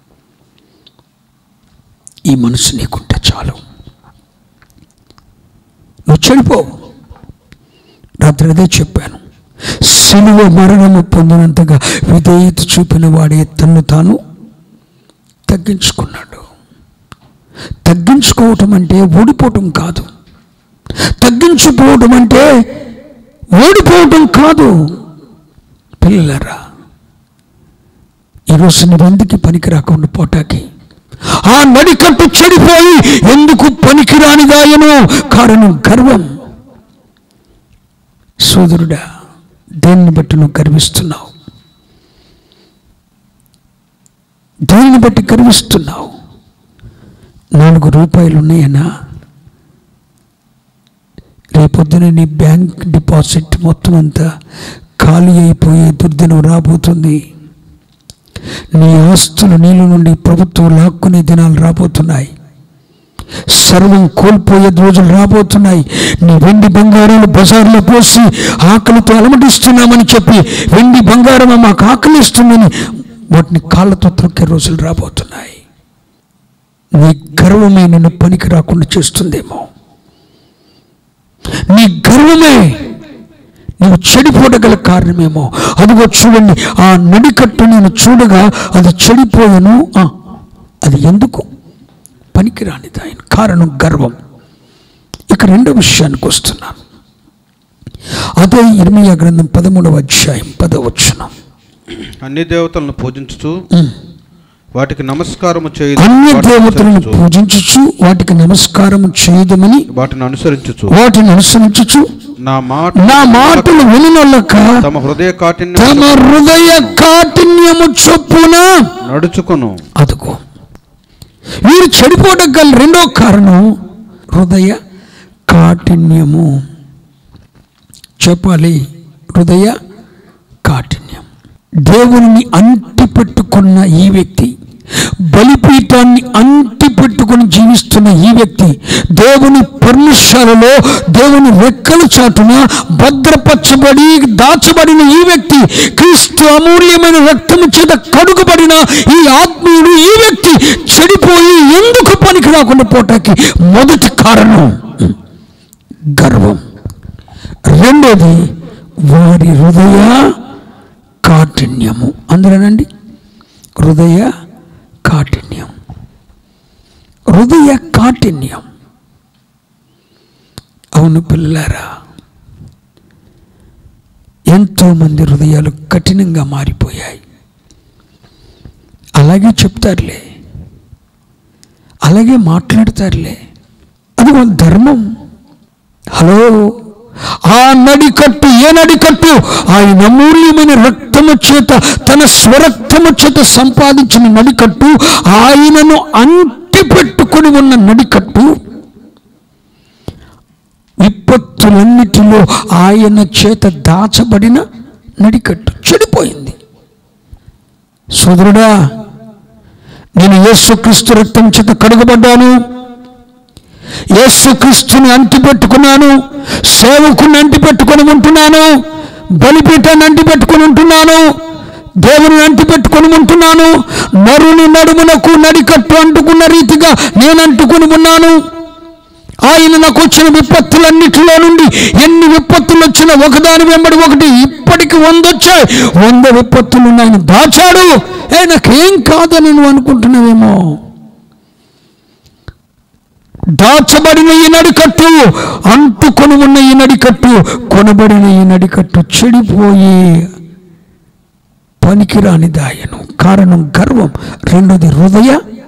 ఈ మనసు నీకుంటే చాలు నువ్వు చెడిపోవు రాత్రి అదే చెప్పాను సిలువ మరణము పొందినంతగా విధేయత చూపిన వాడే తన్ను తాను తగ్గించుకున్నాడు తగ్గించుకోవటం అంటే ఓడిపోవటం కాదు తగ్గించుకోవటం అంటే ఓడిపోవటం కాదు పిల్లలరా ఈరోజు నువ్వెందుకు పనికి రాకుండా పోటాకి ఆ నడికట్టు చెడిపోయి ఎందుకు పనికిరానిదాయను కారణం గర్వం సోదరుడా దేన్ని బట్టి నువ్వు గర్విస్తున్నావు దేనిని బట్టి గర్విస్తున్నావు నాలుగు రూపాయలు ఉన్నాయనా రేపొద్దున నీ బ్యాంక్ డిపాజిట్ మొత్తం అంతా ఖాళీ అయిపోయే దుర్దినం రాబోతుంది నీ ఆస్తులు నీళ్ళ నుండి ప్రభుత్వం లాక్కునే దినాలు రాబోతున్నాయి సర్వం కోల్పోయే రోజులు రాబోతున్నాయి నీ వెండి బంగారాలు బజార్లో పోసి ఆకలితో అలమటిస్తున్నామని చెప్పి వెండి బంగారం మాకు ఆకలిస్తుందని వాటిని కాళ్ళతో తొక్కే రోజులు రాబోతున్నాయి నీ గర్వమే నిన్ను పనికి రాకుండా చేస్తుందేమో నీ గర్వమే నువ్వు చెడిపోవగల కారణమేమో అదిగో చూడండి ఆ నడికట్టు నేను చూడగా అది చెడిపోయాను ఆ, అది ఎందుకు పనికిరానిది ఆయన కారణం గర్వం ఇక రెండో విషయానికి వస్తున్నాను అదే ఇర్మియా గ్రంథం పదమూడవ అధ్యాయం పదవచనం అన్ని దేవతలను పూజించుచు వాటికి నమస్కారము చేయు అన్య దేవతలను పూజించుచు వాటికి నమస్కారం చేయదమని వాటిని అనుసరించుచు వాటిని అనుసరించుచు నా మాట నా మాటలు వినొల్లక తమ హృదయ కాఠిన్యం తమ హృదయ కాఠిన్యము చొప్పున నడుచుకొను అదుగో వీరు చెడిపోవడం గల రెండో కారణం హృదయ కాఠిన్యము చెప్పాలి హృదయ కాఠిన్యం దేవుని అంటి పెట్టుకున్న ఈ వ్యక్తి బలిపీఠాన్ని అంటి పెట్టుకుని జీవిస్తున్న ఈ వ్యక్తి దేవుని పర్ణశాలలో దేవుని రెక్కల చాటున భద్రపరచబడి దాచబడిన ఈ వ్యక్తి క్రీస్తు అమూల్యమైన రక్తము చేత కడుగుబడిన ఈ ఆత్మీయుడు ఈ వ్యక్తి చెడిపోయి ఎందుకు పనికి రాకుండా పోటానికి మొదటి కారణం గర్వం రెండోది వారి హృదయ కాఠిన్యము అందులోనండి హృదయ కాఠిన్యం హృదయ కాఠిన్యం అవును పిల్లలారా ఎంతోమంది హృదయాలు కఠినంగా మారిపోయాయి అలాగే చెప్తారులే అలాగే మాట్లాడతారులే అది వాళ్ళ ధర్మం హలో ఆ నడికట్టు ఏ నడికట్టు ఆయన అమూల్యమైన రక్తము చేత తన స్వరక్తము చేత సంపాదించిన నడికట్టు ఆయనను అంటి పెట్టుకుని ఉన్న నడికట్టు విపత్తులన్నిటిలో ఆయన చేత దాచబడిన నడికట్టు చెడిపోయింది సోదరుడా నేను యేసుక్రీస్తు రక్తం చేత కడుగబడ్డాను యేసుక్రీస్తుని అంటిపెట్టుకున్నాను సేవకుని అంటిపెట్టుకొని ఉంటున్నాను బలిపీఠాన్ని అంటిపెట్టుకొని ఉంటున్నాను దేవుని అంటిపెట్టుకొని ఉంటున్నాను నరుని నడుమునకు నడికట్టు అంటుకున్న రీతిగా నేను అంటుకుని ఉన్నాను ఆయన నాకు వచ్చిన విపత్తులన్నిటిలో నుండి ఎన్ని విపత్తులు వచ్చినా ఒకదాని వెంబడి ఒకటి ఇప్పటికి వంద వచ్చాయి వంద విపత్తులు ఆయన దాచాడు ఏ నాకేం కాదని నువ్వు అనుకుంటున్నావేమో దాచబడిన ఈ నడికట్టు అంటుకొని ఉన్న ఈ నడికట్టు కొనబడిన ఈ నడికట్టు చెడిపోయి పనికిరాని దాయను కారణం గర్వం రెండోది హృదయ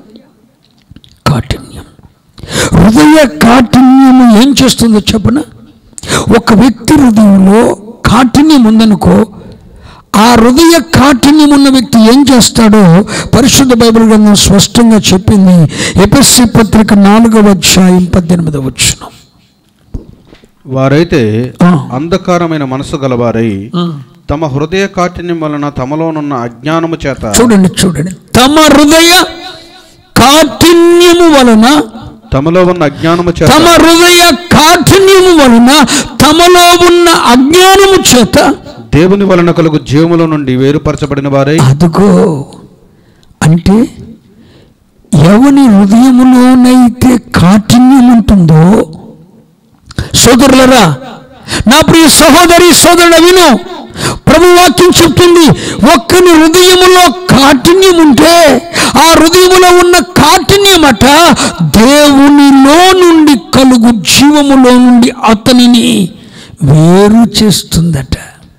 కాఠిన్యం హృదయ కాఠిన్యము ఏం చేస్తుందో చెప్పన ఒక వ్యక్తి హృదయంలో కాఠిన్యం ఉందనుకో ఆ హృదయ కాఠిన్యం ఉన్న వ్యక్తి ఏం చేస్తాడో పరిశుద్ధ బైబిల్ గ్రంథం స్పష్టంగా చెప్పింది ఎపిస్సి పత్రిక నాలుగవ అధ్యాయం పద్దెనిమిదవ వచ్చిన వారైతే ఆ. అంధకారమైన మనసు గలవారై తమ హృదయ కాఠిన్యం వలన తమలోనున్న అజ్ఞానము చేత చూడండి చూడండి తమ హృదయ కాఠిన్యము వలన తమలో ఉన్న అజ్ఞానము చేత తమ హృదయ కాఠిన్యము వలన తమలో ఉన్న అజ్ఞానము చేత దేవుని వలన కలుగు జీవముల నుండి వేరుపరచబడిన వారై అదుగో అంటే ఎవని హృదయములోనైతే కాఠిన్యం ఉంటుందో సోదరులరా నా ప్రియ సహోదరి సోదరుల విను ప్రభు వాక్యం చెప్తుంది ఒక్కని హృదయములో కాఠిన్యం ఉంటే ఆ హృదయములో ఉన్న కాఠిన్యమట దేవునిలో నుండి కలుగు జీవములో నుండి అతనిని వేరు చేస్తుందట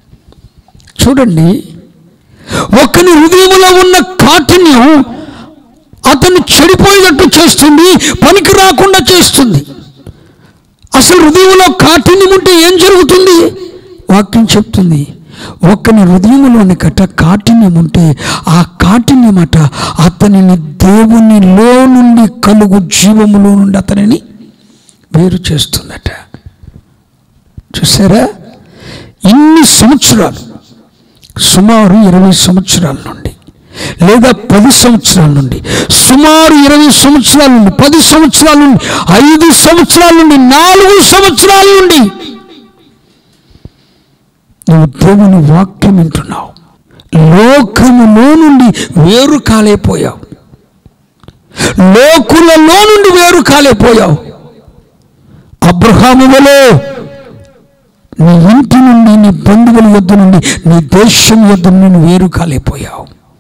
చూడండి ఒక్కని హృదయములో ఉన్న కాఠిన్యం అతను చెడిపోయేటట్టు చేస్తుంది పనికి రాకుండా చేస్తుంది అసలు హృదయంలో కాఠిన్యం ఉంటే ఏం జరుగుతుంది వాక్యం చెప్తుంది ఒక్కని హృదయంలోని కట్ట కాఠిన్యం ఉంటే ఆ కాఠిన్యం అట అతనిని దేవునిలో నుండి కలుగు జీవములో నుండి అతనిని వేరు చేస్తుందట చూసారా ఇన్ని సంవత్సరాలు సుమారు ఇరవై సంవత్సరాల నుండి లేదా పది సంవత్సరాల నుండి సుమారు ఇరవై సంవత్సరాల నుండి పది సంవత్సరాల నుండి ఐదు సంవత్సరాల నుండి నాలుగు సంవత్సరాల నుండి నువ్వు దేవుని వాక్యం వింటున్నావు లోకములో నుండి వేరు కాలేపోయావు లోకులలో నుండి వేరు కాలేపోయావు అబ్రహాము వలె నీ ఇంటి నుండి నీ బంధువుల యొద్ద నుండి నీ దేశం యొద్ద నుండి వేరు కాలేపోయావు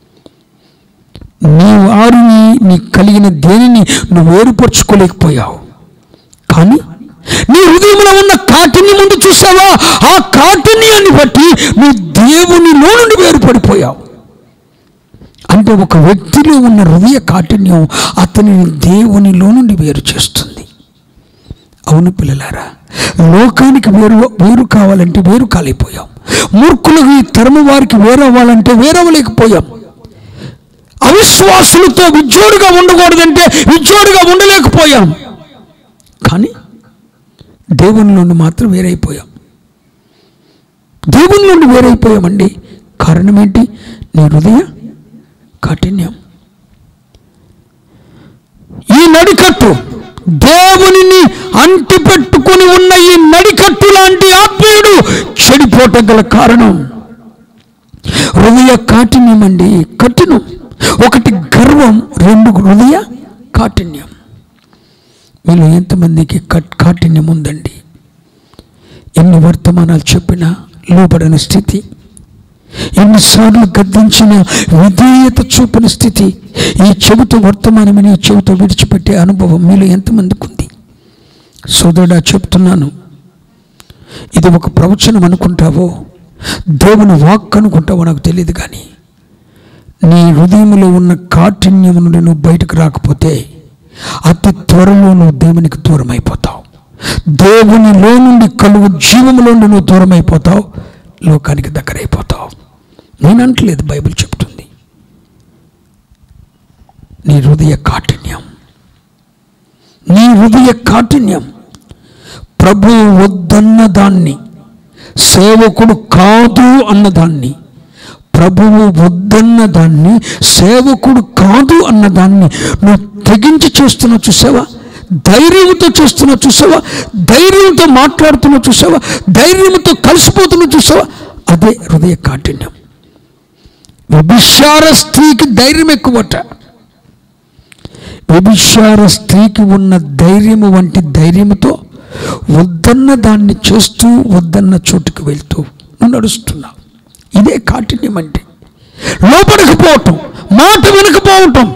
నీ వారిని నీ కలిగిన దేనిని నువ్వు వేరుపరుచుకోలేకపోయావు కానీ నీ హృదయంలో ఉన్న కాఠిన్యం ముందు చూసావా ఆ కాఠిన్యాన్ని బట్టి నువ్వు దేవునిలో నుండి వేరుపడిపోయావు అంటే ఒక వ్యక్తిలో ఉన్న హృదయ కాఠిన్యం అతనిని దేవునిలో నుండి వేరు చేస్తుంది అవును పిల్లలారా లోకానికి వేరు వేరు కావాలంటే వేరు కాలేకపోయాం మూర్ఖులకు ఈ తరము వారికి వేరవ్వాలంటే వేరవ్వలేకపోయాం అవిశ్వాసులతో విజ్జోడుగా ఉండకూడదంటే విజ్జోడుగా ఉండలేకపోయాం కానీ దేవుని నుండి మాత్రం వేరైపోయాం దేవుని నుండి వేరైపోయామండి కారణం ఏంటి నీ హృదయ కాఠిన్యం ఈ నడికట్టు దేవునిని అంటిపెట్టుకుని ఉన్న ఈ నడికట్టు లాంటి ఆత్మీయుడు చెడిపోవటం గల కారణం హృదయ కాఠిన్యం అండి కఠినం ఒకటి గర్వం రెండు హృదయ కాఠిన్యం మీలో ఎంతమందికి కట్ కాఠిన్యం ఉందండి ఎన్ని వర్తమానాలు చెప్పినా లోపడని స్థితి ఎన్నిసార్లు గద్దించిన విధేయత చూపిన స్థితి ఈ చెబుతూ వర్తమానమని ఈ చెబుతూ విడిచిపెట్టే అనుభవం మీలో ఎంతమందికి ఉంది సోదరుడా చెప్తున్నాను ఇది ఒక ప్రవచనం అనుకుంటావో దేవుని వాక్ అనుకుంటావో నాకు తెలియదు కానీ నీ హృదయంలో ఉన్న కాఠిన్యం నుండి నువ్వు బయటకు రాకపోతే అతి త్వరలో నువ్వు దేవునికి దూరం అయిపోతావు దేవునిలో నుండి కలుగు జీవములో నుండి నువ్వు దూరం అయిపోతావు లోకానికి దగ్గర అయిపోతావు నేను అంటలేదు బైబిల్ చెప్తుంది నీ హృదయ కాఠిన్యం నీ హృదయ కాఠిన్యం ప్రభు వద్దన్న దాన్ని సేవకుడు కాదు అన్నదాన్ని ప్రభువు వద్దన్న దాన్ని సేవకుడు కాదు అన్నదాన్ని నువ్వు తెగించి చేస్తున్నా చూసావా ధైర్యంతో చేస్తున్నా చూసావా ధైర్యంతో మాట్లాడుతున్నా చూసావా ధైర్యంతో కలిసిపోతున్నా చూసావా అదే హృదయ కాఠిన్యం వ్యభిచార స్త్రీకి ధైర్యం ఎక్కువట వ్యభిచార స్త్రీకి ఉన్న ధైర్యము వంటి ధైర్యముతో వద్దన్న దాన్ని చేస్తూ వద్దన్న చోటుకు వెళ్తూ నువ్వు నడుస్తున్నావు ఇదే కాఠిన్యం అంటే లోపడకపోవటం మాట వినకపోవటం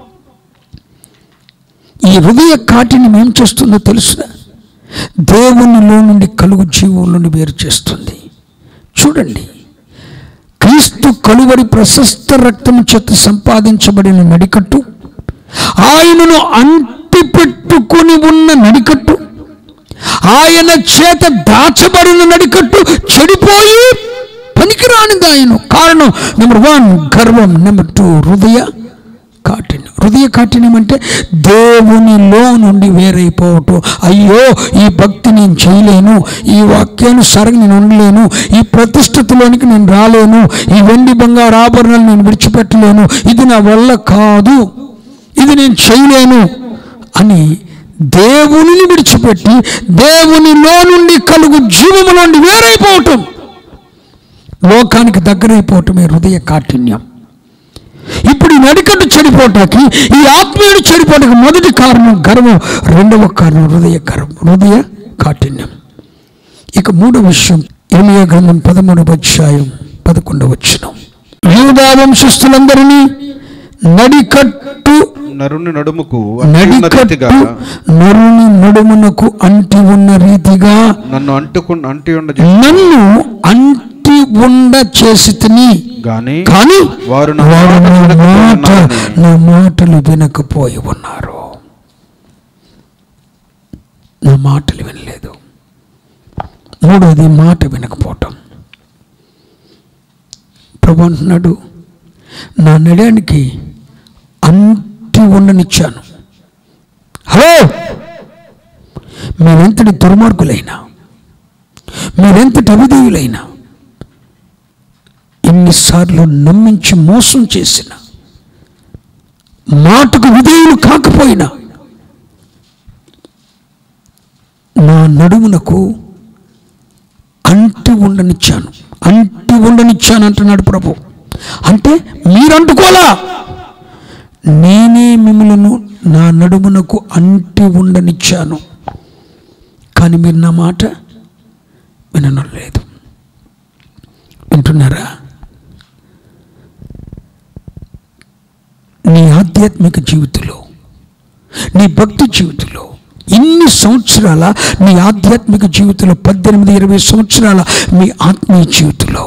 ఈ హృదయ కాఠిన్యం ఏం చేస్తుందో తెలుసునా దేవునిలో నుండి కలుగు జీవం నుండి వేరు చేస్తుంది చూడండి క్రీస్తు కలువరి ప్రశస్త రక్తము చేత సంపాదించబడిన నడికట్టు ఆయనను అంటిపెట్టుకుని ఉన్న నడికట్టు ఆయన చేత దాచబడిన నడికట్టు చెడిపోయి పనికిరానిది ఆయన కారణం నెంబర్ వన్ గర్వం నెంబర్ టూ హృదయ కాఠిన్యం హృదయ కాఠిన్యం అంటే దేవునిలో నుండి వేరైపోవటం అయ్యో ఈ భక్తి నేను చేయలేను ఈ వాక్యానుసారంగా నేను ఉండలేను ఈ ప్రతిష్టతలోనికి నేను రాలేను ఈ వెండి బంగారు ఆభరణాలు నేను విడిచిపెట్టలేను ఇది నా వల్ల కాదు ఇది నేను చేయలేను అని దేవునిని విడిచిపెట్టి దేవునిలో నుండి కలుగు జీవము నుండి వేరైపోవటం లోకానికి దగ్గరైపోవటమే హృదయ కాఠిన్యం ఇప్పుడు ఈ నడికట్టు చెడిపోవటానికి ఈ ఆత్మీయుడు చెడిపోవటానికి మొదటి కారణం గర్వం రెండవ కారణం హృదయ గర్వం హృదయ కాఠిన్యం ఇక మూడవ విషయం ఎలియా గ్రంథం పదమూడవ అధ్యాయం పదకొండవ వచ్చిన యూదా వంశస్థులందరినీ నడికట్టు నరుని నడుముకు అంటి ఉన్న రీతిగా నడికట్టు నరుని నడుమునకు అంటి ఉన్న రీతిగా నన్ను అంటుకు అంటి ఉండ నన్ను అంటి ఉండ చేసి తిని గాని కానీ వారు నా వారు మాట నా మాట వినకపోయినారని నా మాటలు వినకపోయి ఉన్నారు నా మాటలు వినలేదు మూడోది మాట వినకపోవటం ప్రభు అంటున్నాడు నా నడయానికి అంటి ఉండనిచ్చాను హలో మీరెంతటి దుర్మార్గులైనా మీరెంతటి అవిధేయులైనా ఎన్నిసార్లు నమ్మించి మోసం చేసిన మాటకు విధేయులు కాకపోయినా నా నడుమునకు అంటి ఉండనిచ్చాను అంటి ఉండనిచ్చాను అంటున్నాడు ప్రభు అంటే మీరు అంటుకోలా నేనే మిమ్మలను నా నడుమునకు అంటి ఉండనిచ్చాను కానీ మీరు నా మాట వినలేదు వింటున్నారా నీ ఆధ్యాత్మిక జీవితంలో నీ భక్తి జీవితంలో ఇన్ని సంవత్సరాల నీ ఆధ్యాత్మిక జీవితంలో పద్దెనిమిది ఇరవై సంవత్సరాల మీ ఆత్మీయ జీవితంలో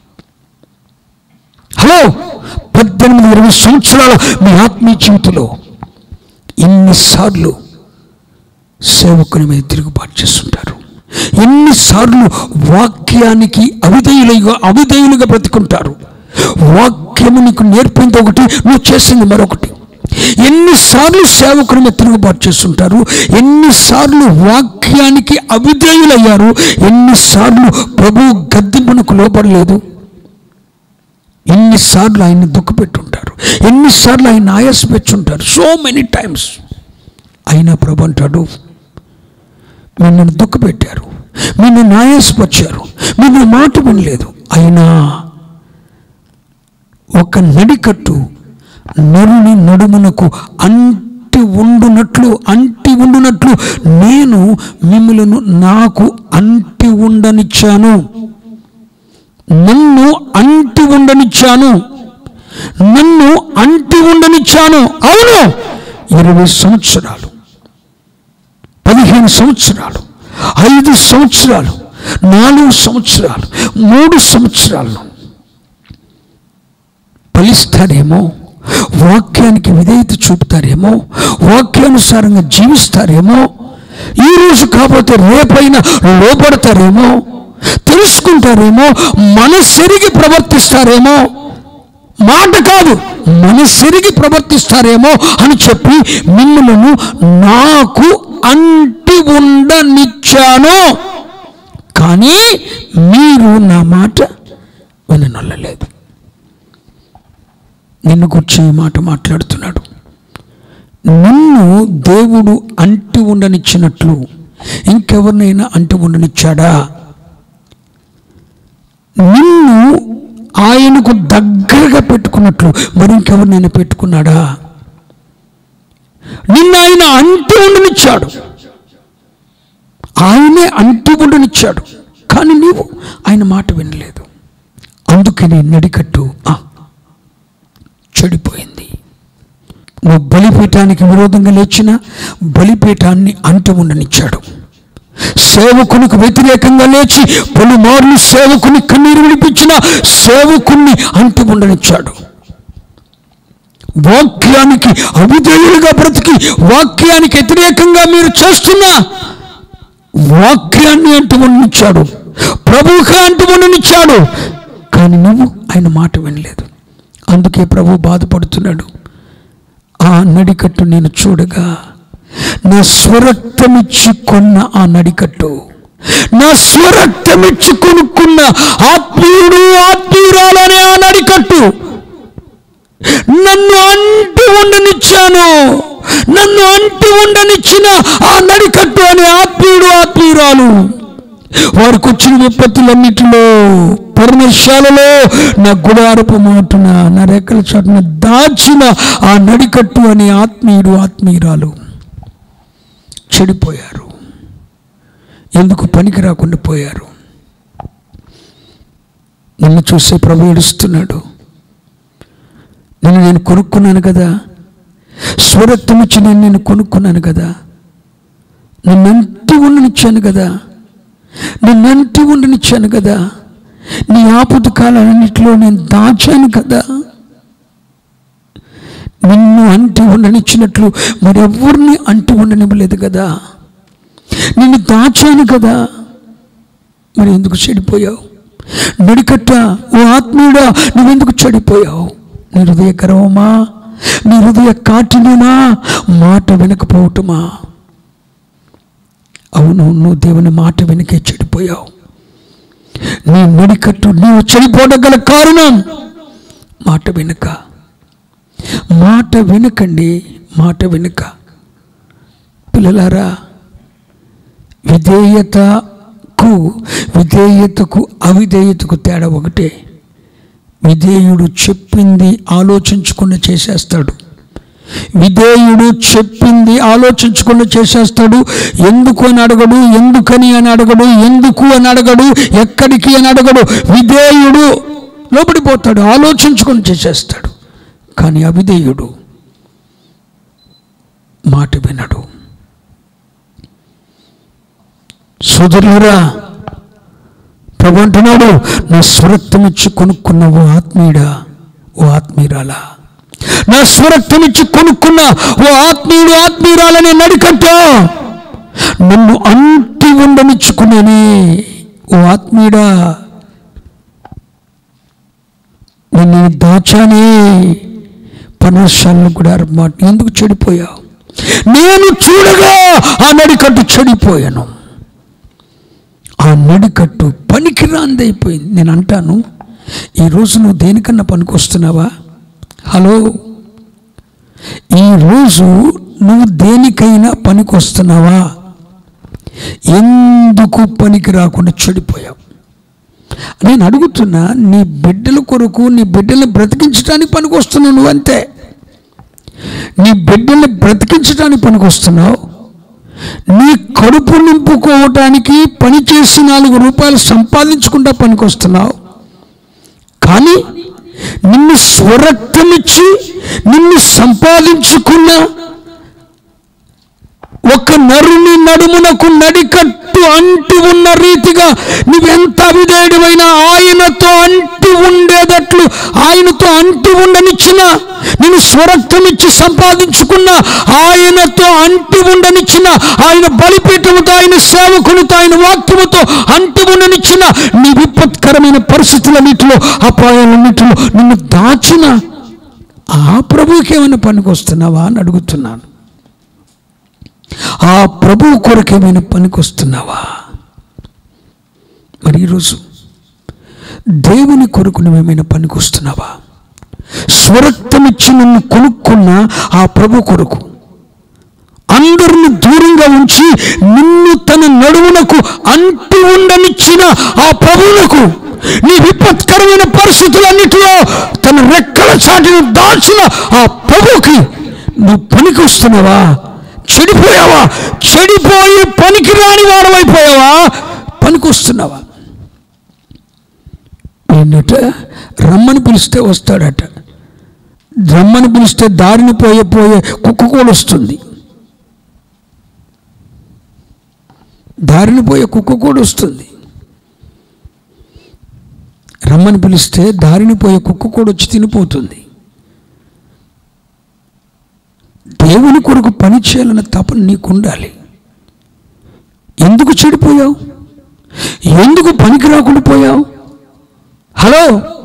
హలో పద్దెనిమిది ఇరవై సంవత్సరాల మీ ఆత్మీయ జీవితంలో ఇన్నిసార్లు సేవకుని మీద తిరుగుబాటు చేస్తుంటారు ఎన్నిసార్లు వాక్యానికి అవిధేయులుగా అవిధేయులుగా బ్రతుకుంటారు వాక్యము నీకు నేర్పింది ఒకటి నువ్వు చేసింది మరొకటి ఎన్నిసార్లు సేవకుని మీద తిరుగుబాటు చేస్తుంటారు ఎన్నిసార్లు వాక్యానికి అవిధేయులయ్యారు ఎన్నిసార్లు ప్రభు గద్దెంపునకు లోపడలేదు ఎన్నిసార్లు ఆయన్ని దుఃఖపెట్టుంటారు ఎన్నిసార్లు ఆయన ఆయాస పెట్టుంటారు సో మెనీ టైమ్స్ అయినా ప్రభు అంటాడు మీరు నన్ను దుఃఖపెట్టారు మీరు నన్ను ఆయాసపరిచారు మీరు నా మాట వినలేదు అయినా ఒక నడికట్టు నరుని నడుమునకు అంటి ఉండునట్లు అంటి ఉండునట్లు నేను మిమ్మలను నాకు అంటి ఉండనిచ్చాను నన్ను అంటి ఉండనిచ్చాను నన్ను అంటి ఉండనిచ్చాను అవును ఇరవై సంవత్సరాలు పదిహేను సంవత్సరాలు ఐదు సంవత్సరాలు నాలుగు సంవత్సరాలు మూడు సంవత్సరాలు ఫలిస్తారేమో వాక్యానికి విధేయత చూపుతారేమో వాక్యానుసారంగా జీవిస్తారేమో ఈ రోజు కాకపోతే రేపైనా లోపడతారేమో తెలుసుకుంటారేమో మనసెరిగి ప్రవర్తిస్తారేమో మాట కాదు మనసెరిగి ప్రవర్తిస్తారేమో అని చెప్పి మిమ్మలను నాకు అంటి ఉండనిచ్చాను కానీ మీరు నా మాట విననొల్లలేదు నిన్ను గురించి ఈ మాట మాట్లాడుతున్నాడు నిన్ను దేవుడు అంటి ఉండనిచ్చినట్లు ఇంకెవరినైనా అంటి ఉండనిచ్చాడా నిన్ను ఆయనకు దగ్గరగా పెట్టుకున్నట్లు మరి ఇంకెవరినైనా పెట్టుకున్నాడా నిన్ను ఆయన అంటి ఉండనిచ్చాడు ఆయనే అంటి ఉండనిచ్చాడు కానీ నీవు ఆయన మాట వినలేదు అందుకని నడికట్టు ఆ, చెడిపోయింది నువ్వు బలిపీఠానికి విరోధంగా లేచిన బలిపీఠాన్ని అంటి ఉండనిచ్చాడు సేవకునికి వ్యతిరేకంగా లేచి పలుమార్లు సేవకుని కన్నీరు విడిపించిన సేవకుణ్ణి అంటి ఉండనిచ్చాడు వాక్యానికి అవిధేయులుగా బ్రతికి వాక్యానికి వ్యతిరేకంగా మీరు చేస్తున్న వాక్యాన్ని అంటు ఉండనిచ్చాడు ప్రభువుగా అంటు ఉండనిచ్చాడు కానీ నువ్వు ఆయన మాట వినలేదు అందుకే ప్రభు బాధపడుతున్నాడు ఆ నడికట్టు నేను చూడగా నా స్వరక్తమిచ్చి కొన్న ఆ నడికట్టు నా స్వరక్తమిచ్చి కొనుక్కున్న ఆత్మీయుడు ఆత్మీయురాలనే ఆ నడికట్టు నన్ను అంటి ఉండనిచ్చాను నన్ను అంటి ఉండనిచ్చిన ఆ నడికట్టు అనే ఆత్మీయుడు ఆత్మీయురాలు వారికి వచ్చిన విపత్తులన్నిటిలో పరమశాలలో నా గుడారపు మాటున నా రెక్కల చాటున దాచిన ఆ నడికట్టు అనే ఆత్మీయుడు ఆత్మీయురాలు చెడిపోయారు ఎందుకు పనికి రాకుండా పోయారు నన్ను చూసే ప్రభు ఏడుస్తున్నాడు నిన్ను నేను కొనుక్కున్నాను కదా స్వరత్వం ఇచ్చి నేను నేను కొనుక్కున్నాను కదా నిన్నంటి ఉండనిచ్చాను కదా నిన్నంటి ఉండనిచ్చాను కదా నీ ఆపద కాలాలన్నింటిలో నేను దాచాను కదా నిన్ను అంటి ఉండనిచ్చినట్లు మరెవరిని అంటి ఉండనివ్వలేదు కదా నిన్ను దాచాను కదా మరి ఎందుకు చెడిపోయావు నడికట్ట ఓ ఆత్మీయుడా నువ్వెందుకు చెడిపోయావు నీ హృదయ గర్వమా నీ హృదయ కాఠిన్యమా మాట వినకపోవటమా అవును నువ్వు దేవుని మాట వెనకే చెడిపోయావు నీ నడికట్టు నీవు చెడిపోవడం గల కారణం మాట వెనుక మాట వెనుకండి మాట వెనుక పిల్లలారా విధేయతకు విధేయతకు అవిధేయతకు తేడా ఒకటే విధేయుడు చెప్పింది ఆలోచించకుండా చేసేస్తాడు విధేయుడు చెప్పింది ఆలోచించకుండా చేసేస్తాడు ఎందుకు అని అడగడు ఎందుకని అని అడగడు ఎందుకు అని అడగడు ఎక్కడికి అని అడగడు విధేయుడు లోపడిపోతాడు ఆలోచించుకొని చేసేస్తాడు కానీ అవిధేయుడు మాట వినడు సోదరులరా ప్రభు అంటున్నాడు నా స్వరక్తం ఇచ్చి కొనుక్కున్న ఓ ఆత్మీయుడా ఓ ఆత్మీయురాలా నా స్వరక్తం ఇచ్చి కొనుక్కున్న ఓ ఆత్మీయుడు ఆత్మీయురాలనే నడికట్ట నన్ను అంటి ఉండనిచ్చుకున్నానే ఓ ఆత్మీయుడా నిన్ను దాచానే పనశాలను కూడా మాట ఎందుకు చెడిపోయావు నేను చూడగా ఆ నడికట్టు చెడిపోయాను ఆ నడికట్టు పనికిరాంది అయిపోయింది నేను అంటాను ఈరోజు నువ్వు దేనికన్నా పనికొస్తున్నావా హలో ఈరోజు నువ్వు దేనికైనా పనికొస్తున్నావా ఎందుకు పనికి రాకుండా చెడిపోయావు నేను అడుగుతున్నా నీ బిడ్డల కొరకు నీ బిడ్డల్ని బ్రతికించడానికి పనికొస్తున్నావు నువ్వు అంతే నీ బిడ్డల్ని బ్రతికించడానికి పనికొస్తున్నావు నీ కడుపు నింపుకోవటానికి పని చేసి నాలుగు రూపాయలు సంపాదించుకుంటా పనికొస్తున్నావు కానీ నిన్ను స్వరక్తమిచ్చి నిన్ను సంపాదించుకున్న ఒక నరుని నడుమునకు నడికట్టు అంటి ఉన్న రీతిగా నువ్వెంత అవిధేయుడివైనా ఆయనతో అంటి ఉండేటట్లు ఆయనతో అంటి ఉండనిచ్చిన నేను స్వరక్తమిచ్చి సంపాదించుకున్న ఆయనతో అంటి ఉండనిచ్చిన ఆయన బలిపీఠముతో ఆయన సేవకునితో ఆయన వాక్యముతో అంటి ఉండనిచ్చిన నీ విపత్కరమైన పరిస్థితులన్నిటిలో అపాయాలన్నిటిలో నిన్ను దాచిన ఆ ప్రభువుకి ఏమైనా పనికొస్తున్నావా అని అడుగుతున్నాను ఆ ప్రభువు కొరకు ఏమైనా పనికొస్తున్నావా మరి ఈరోజు దేవుని కొరకు నువ్వేమైనా పనికొస్తున్నావా స్వరక్తమిచ్చి నిన్ను కొనుక్కున్న ఆ ప్రభు కొరకు అందరిని దూరంగా ఉంచి నిన్ను తన నడుమునకు అంటి ఉండనిచ్చిన ఆ ప్రభువునకు నీ విపత్కరమైన పరిస్థితులన్నిటిలో తన రెక్కల చాటును దాచిన ఆ ప్రభువుకి నువ్వు పనికి వస్తున్నావా చెడిపోయావా చెడిపోయి పనికి రాని వాడమైపోయావా పనికి వస్తున్నావా ఏంటంటే రమ్మని పిలిస్తే వస్తాడట రమ్మని పిలిస్తే దారిని పోయే పోయే కుక్క కూడా వస్తుంది దారిని పోయే కుక్క కూడా వస్తుంది రమ్మని పిలిస్తే దారిని పోయే కుక్క కూడా వచ్చి తినిపోతుంది దేవుని కొరకు పని చేయాలన్న తపన నీకు ఉండాలి ఎందుకు చెడిపోయావు ఎందుకు పనికి రాకుండా పోయావు హలో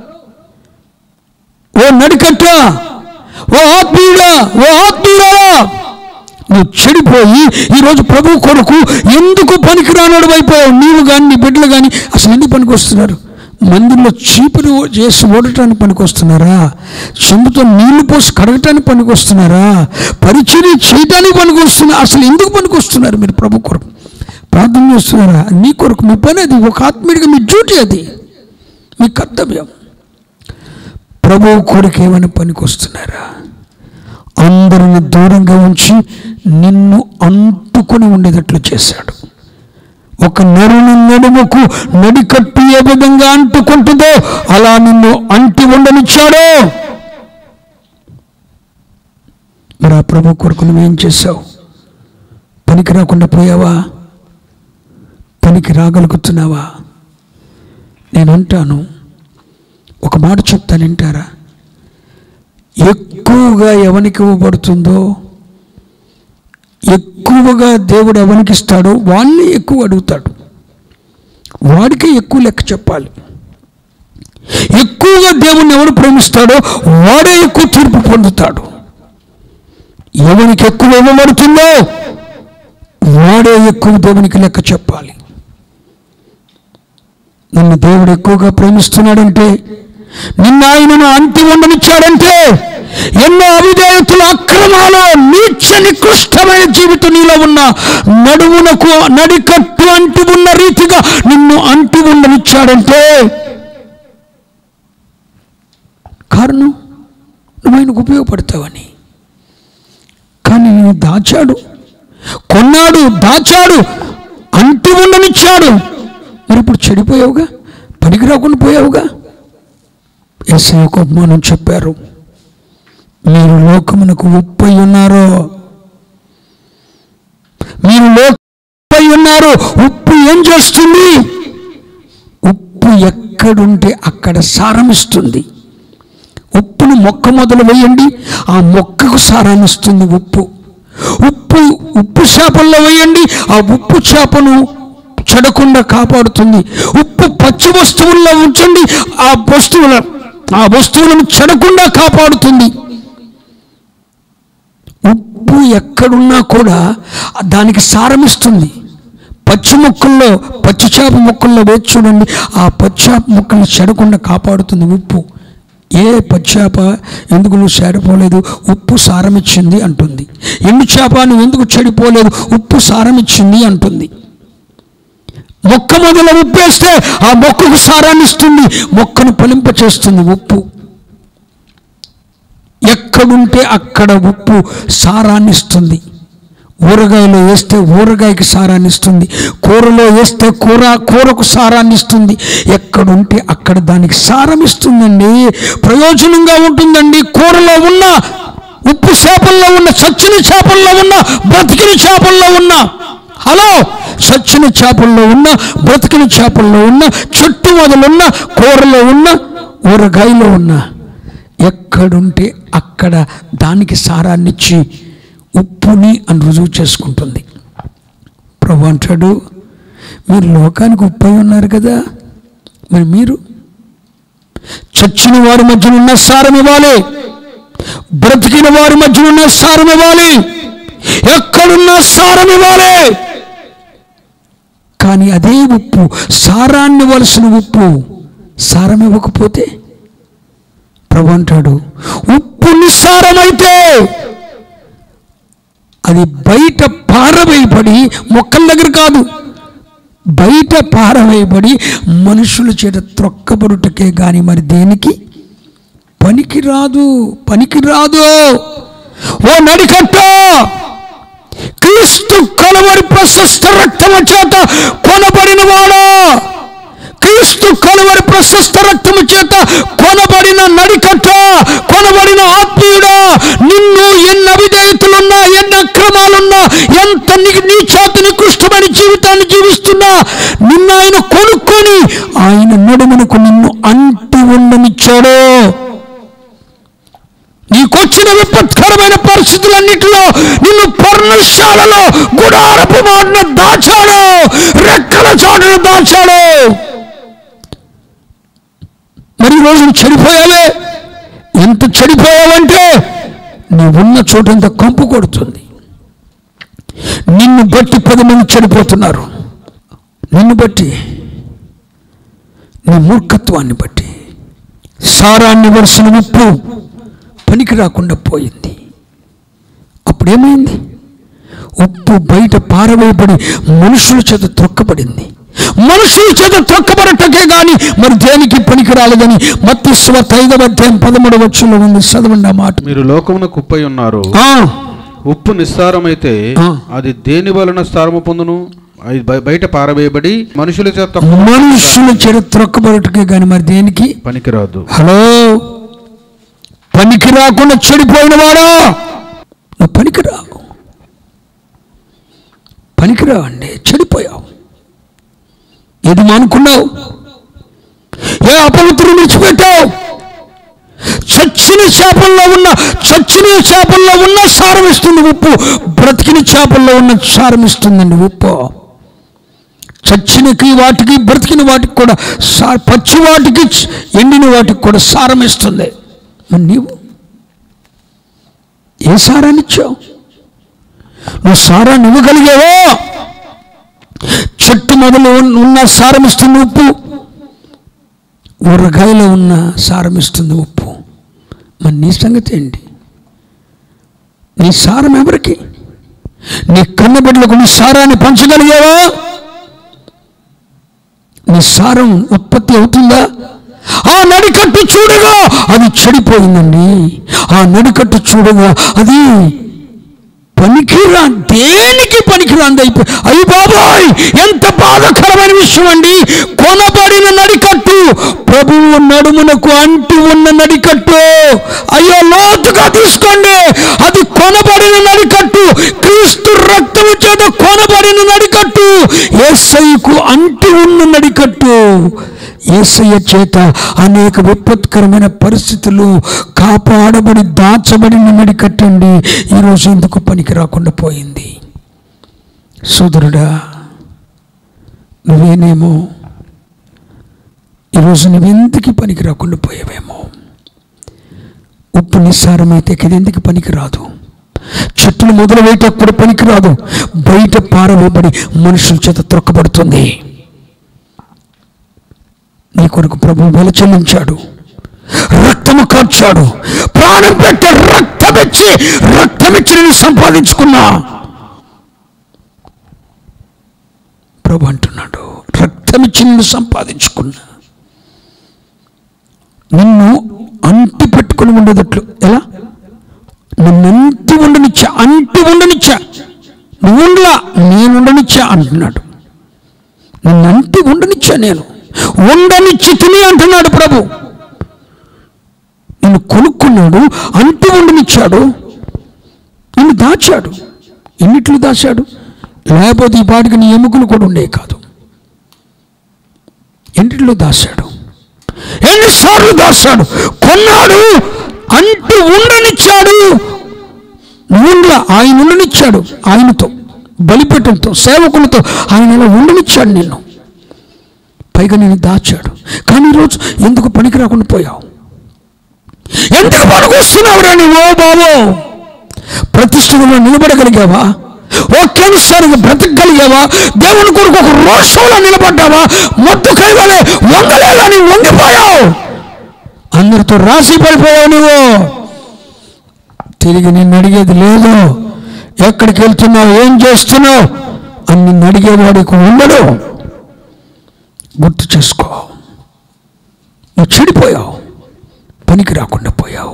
ఓ నడికట్ట ఓ ఆత్మీయుడా ఓ ఆత్మీయుడా నువ్వు చెడిపోయి ఈరోజు ప్రభు కొరకు ఎందుకు పనికి రానోడు అయిపోయావు నీవు కానీ నీ బిడ్డలు కానీ అసలు ఎందుకు పనికి వస్తున్నారు మందిరంలో చీపురు చేసి ఓడటానికి పనికి వస్తున్నారా చెంబుతో నీళ్లు పోసి కడగటానికి పనికి వస్తున్నారా పరిచర్య చేయటానికి పనికి వస్తున్నారు అసలు ఎందుకు పనికి వస్తున్నారు మీరు ప్రభు కొరకు ప్రార్థన చేస్తున్నారా నీ కొరకు మీ పని అది ఒక ఆత్మీయుడిగా మీ డ్యూటీ అది మీ కర్తవ్యం ప్రభువు కొరకు ఏమైనా పనికి వస్తున్నారా అందరిని దూరంగా ఉంచి నిన్ను అంటుకొని ఉండేటట్లు చేశాడు ఒక నరుని నడుముకు నడికట్టు ఏ విధంగా అంటుకుంటుందో అలా నిన్ను అంటి ఉండనిచ్చాడు మరి ఆ ప్రభు కొరకు నువ్వేం చేశావు పనికి రాకుండా పోయావా పనికి రాగలుగుతున్నావా నేను అంటాను ఒక మాట చెప్తాను వింటారా ఎక్కువగా ఎవనికి ఇవ్వబడుతుందో ఎక్కువగా దేవుడు ఎవరికి ఇస్తాడో వాడిని ఎక్కువ అడుగుతాడు వాడికే ఎక్కువ లెక్క చెప్పాలి ఎక్కువగా దేవుణ్ణి ఎవడు ప్రేమిస్తాడో వాడే ఎక్కువ తీర్పు పొందుతాడు ఎవరికి ఎక్కువ ఇవ్వబడుతుందో వాడే ఎక్కువ దేవునికి లెక్క చెప్పాలి నిన్ను దేవుడు ఎక్కువగా ప్రేమిస్తున్నాడంటే నిన్న ఆయనను అంటి ఉండనిచ్చాడంటే ఎన్నో అవిధేయతలు అక్రమాలు నీచ నికృష్టమైన జీవితం నీలో ఉన్న నడుమునకు నడికట్టు అంటి ఉన్న రీతిగా నిన్ను అంటి ఉండనిచ్చాడంటే కారణం నువ్వు ఆయనకు ఉపయోగపడతావని కానీ నేను దాచాడు కొన్నాడు దాచాడు అంటి ఉండనిచ్చాడు మరి ఇప్పుడు చెడిపోయావుగా పనికి రాకుండా పోయావుగా ఎస్ఐ ఒక ఉపమానం చెప్పారు మీరు లోకమునకు ఉప్పై ఉన్నారు మీరు లోకపై ఉన్నారు ఉప్పు ఏం చేస్తుంది ఉప్పు ఎక్కడుంటే అక్కడ సారం ఇస్తుంది ఉప్పును మొక్క మొదలు వేయండి ఆ మొక్కకు సారాన్ని ఇస్తుంది ఉప్పు ఉప్పు ఉప్పు చేపల్లో వేయండి ఆ ఉప్పు చేపను చెడకుండా కాపాడుతుంది ఉప్పు పచ్చి వస్తువుల్లో ఉంచండి ఆ వస్తువుల ఆ వస్తువులను చెడకుండా కాపాడుతుంది ఉప్పు ఎక్కడున్నా కూడా దానికి సారం ఇస్తుంది పచ్చి మొక్కల్లో పచ్చి చేప మొక్కల్లో వేచి చూడండి ఆ పచ్చి చేప మొక్కలను చెడకుండా కాపాడుతుంది ఉప్పు ఏ పచ్చాప ఎందుకు నువ్వు చెడిపోలేదు ఉప్పు సారం ఇచ్చింది అంటుంది ఎండు చేప నువ్వు ఎందుకు చెడిపోలేదు ఉప్పు సారం ఇచ్చింది అంటుంది మొక్క మొదల ఉప్పు వేస్తే ఆ మొక్కకు సారాన్ని ఇస్తుంది మొక్కను ఫలింప చేస్తుంది ఉప్పు ఎక్కడుంటే అక్కడ ఉప్పు సారాన్ని ఇస్తుంది ఊరగాయలో వేస్తే ఊరగాయకి సారాన్ని ఇస్తుంది కూరలో వేస్తే కూర కూరకు సారాన్ని ఇస్తుంది ఎక్కడుంటే అక్కడ దానికి సారం ఇస్తుందండి ప్రయోజనంగా ఉంటుందండి కూరలో ఉన్న ఉప్పు చేపల్లో ఉన్న చచ్చిన చేపల్లో ఉన్న బ్రతికిన చేపల్లో ఉన్న హలో చచ్చిన చేపల్లో ఉన్న బ్రతికిన చేపల్లో ఉన్న చెట్టు మొదలున్న కూరలో ఉన్న ఊరగాయలో ఉన్న ఎక్కడుంటే అక్కడ దానికి సారాన్నిచ్చి ఉప్పుని అని రుజువు చేసుకుంటుంది ప్రభు అంటాడు మీరు లోకానికి ఉప్పు అయి ఉన్నారు కదా మరి మీరు చచ్చిన వారి మధ్యన ఉన్న సారం ఇవ్వాలి బ్రతికిన వారి మధ్యన ఉన్న సారం ఇవ్వాలి ఎక్కడున్న సారం ఇవ్వాలి కానీ అదే ఉప్పు సారాన్ని వలసిన ఉప్పు సారం ఇవ్వకపోతే ప్రభు అంటాడు ఉప్పు నిస్సారమైతే అది బయట పారవేయబడి మొక్కల దగ్గర కాదు బయట పారవేయబడి మనుషుల చేత త్రొక్కబడుటకే గాని మరి దేనికి పనికిరాదు పనికిరాదు ఓ నడికట్ట క్రీస్తు కలవరి ప్రశస్త రక్తము చేత కొనబడిన వాడా క్రీస్తు కలువరి ప్రశస్త రక్తము చేత కొనబడిన నడికట్ట కొనబడిన ఆత్మీయుడా నిన్ను ఎన్ని అవిధేయతలున్నా ఎన్ని అక్రమాలున్నా ఎంత నీ నీ చేత నికృష్టమైన జీవితాన్ని జీవిస్తున్నా నిన్ను ఆయన కొనుక్కొని ఆయన నడుమునకు నిన్ను అంటి ఉండనిచ్చాడు నీకొచ్చిన విపత్కరమైన పరిస్థితులన్నిటిలో నిన్ను పర్ణశాలలో గుడారపు మాటను దాచాడు రెక్కల చాటును దాచాడు మరి ఈ రోజు నువ్వు చెడిపోయావే ఎంత చెడిపోయావంటే నువ్వున్న చోటంత కంపు కొడుతుంది నిన్ను బట్టి పది మంది చెడిపోతున్నారు నిన్ను బట్టి నీ మూర్ఖత్వాన్ని బట్టి సారాన్ని వలసిన ఉప్పు పనికి రాకుండా పోయింది అప్పుడేమైంది ఉప్పు బయట పారవేయబడి మనుషుల చేత త్రొక్కబడింది మనుషుల చేత త్రొక్కబడటకే గాని మరి దేనికి పనికి రాలేదని మత్తి స్వత ఐదవ అధ్యాయం పదమూడవ వచ్చంలో ఉంది చదవండి ఆ మాట మీరు లోకమున కుప్పై ఉన్నారు ఆ, ఉప్పు నిస్సారమైతే ఆ. అది దేని వలన సారము పొందును అది బయ- బయట పారవేయబడి మనుషుల చేత మనుషుల చేత త్రొక్కబడటకే గాని మరి దేనికి పనికిరాదు హలో పనికి రాకుండా చెడిపోయిన వాడా నువ్వు పనికిరావు పనికిరావండి చెడిపోయావు ఏది మానుకున్నావు ఏ అపవిత్రం విడిచిపెట్టావు చచ్చిన చేపల్లో ఉన్న చచ్చిన చేపల్లో ఉన్న సారం ఇస్తుంది ఉప్పు బ్రతికిన చేపల్లో ఉన్న సారం ఇస్తుందండి ఉప్పు చచ్చినకి వాటికి బ్రతికిన వాటికి కూడా సా పచ్చి వాటికి చ- ఎండిన వాటికి కూడా సారం ఇస్తుంది మరి నీవు ఏ సారాన్ని ఇచ్చావు నువ్వు సారాన్ని ఇవ్వగలిగావో చెట్టు మొదలు ఉన్న- ఉన్న సారం ఇస్తుంది ఉప్పు ఊరగాయలో ఉన్న సారం ఇస్తుంది ఉప్పు మరి నీ సంగతి ఏంటి నీ సారం ఎవరికి నీ కన్నబిడ్డలకు నీ సారాన్ని పంచగలిగావా నీ సారం ఉత్పత్తి అవుతుందా ఆ నడికట్టు చూడగా అది చెడిపోయిందండి ఆ నడికట్టు చూడగా అది పనికిరా దేనికి పనికిరాంది అయిపోయి అయ్యి బాబాయ్ ఎంత బాధాకరమైన విషయం అండి కొనబడిన నడికట్టు ప్రభువు నడుమునకు అంటి ఉన్న నడికట్టు అయ్యో లోతుగా తీసుకోండి అది కొనబడిన నడికట్టు క్రీస్తు రక్తము చేత కొనబడిన నడికట్టు ఏసైకు అంటి ఉన్న నడికట్టు ఏసయ్య చేత అనేక విపత్కరమైన పరిస్థితులు కాపాడబడి దాచబడిన నడికట్టండి ఈరోజు ఎందుకు పనికి రాకుండా పోయింది సోదరుడా నువ్వేనేమో ఈరోజు నువ్వెందుకు పనికి రాకుండా పోయావేమో ఉప్పు నిస్సారమైతే కిదెందుకు పనికి రాదు చెట్టును మొదలు వేయటప్పుడు పనికి రాదు బయట పారవేయబడి మనుషుల చేత త్రొక్కబడుతుంది నీ కొరకు ప్రభు వెల చెల్లించాడు రక్తము కార్చాడు ప్రాణం పెట్టి రక్తమిచ్చి రక్తమిచ్చి నేను సంపాదించుకున్నా ప్రభు అంటున్నాడు రక్తమిచ్చి నిన్ను సంపాదించుకున్నా నిన్ను అంటి పెట్టుకుని ఉండేటట్లు ఎలా నన్ను అంటి ఉండనిచ్చా అంటి ఉండనిచ్చా నువ్వు ఉండలా నేను ఉండనిచ్చా అంటున్నాడు నిన్ను అంటి ఉండనిచ్చా నేను ఉండనిచ్చి తిని అంటున్నాడు ప్రభు నిన్ను కొనుక్కున్నాడు అంటి ఉండనిచ్చాడు నిన్ను దాచాడు ఎన్నిట్లు దాచాడు లేకపోతే ఈ పాటికి నీ ఎముకలు కూడా ఉండే కాదు ఎన్నిట్లో దాచాడు ఎన్నిసార్లు దాచాడు కొన్నాడు అంటూ ఉండనిచ్చాడు ఉండలా ఆయన ఉండనిచ్చాడు ఆయనతో బలిపెట్టడంతో సేవకులతో ఆయన ఇలా ఉండనిచ్చాడు నిన్ను పైగా నేను దాచాడు కానీ ఈరోజు ఎందుకు పనికి రాకుండా పోయావు ఎందుకు పనికొస్తున్నావురా నువ్వు బాబు ప్రతిష్టలో నిలబడగలిగావా ఒకేసారిగా బ్రతకగలిగావా దేవుని కొరకు ఒక రోషంలో నిలబడ్డావా మొత్తం కైవలే వంగలేదని వంగిపోయావు అందరితో రాసి పడిపోయావు నువ్వు తిరిగి నిన్ను అడిగేది లేదు ఎక్కడికి వెళ్తున్నావు ఏం చేస్తున్నావు అని నిన్ను అడిగేవాడికి ఉండడు గుర్తు చేసుకో నువ్వు చెడిపోయావు పనికి రాకుండా పోయావు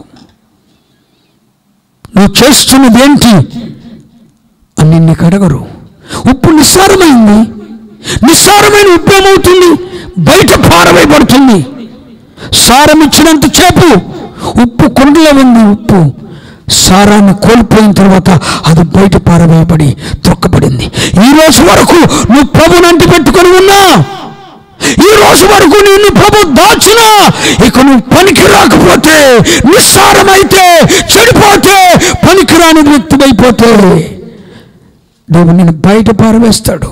నువ్వు చేస్తున్నది ఏంటి అని నీకు అడగరు ఉప్పు నిస్సారమైంది నిస్సారమైన ఉప్పు ఏమవుతుంది బయట పారవేయబడుతుంది సారం ఇచ్చినంత చేపు ఉప్పు కొండలో ఉంది ఉప్పు సారాన్ని కోల్పోయిన తర్వాత అది బయట పారవేయబడి త్రొక్కబడింది ఈ రోజు వరకు నువ్వు ప్రభుని అంటి పెట్టుకొని ఉన్నా ఈ రోజు వరకు నిన్ను ప్రభు దాచినా ఇక నువ్వు పనికి రాకపోతే నిస్సారమైతే చెడిపోతే పనికిరాని వ్యక్తిమైపోతే దేవుడు నిన్ను బయట పారవేస్తాడు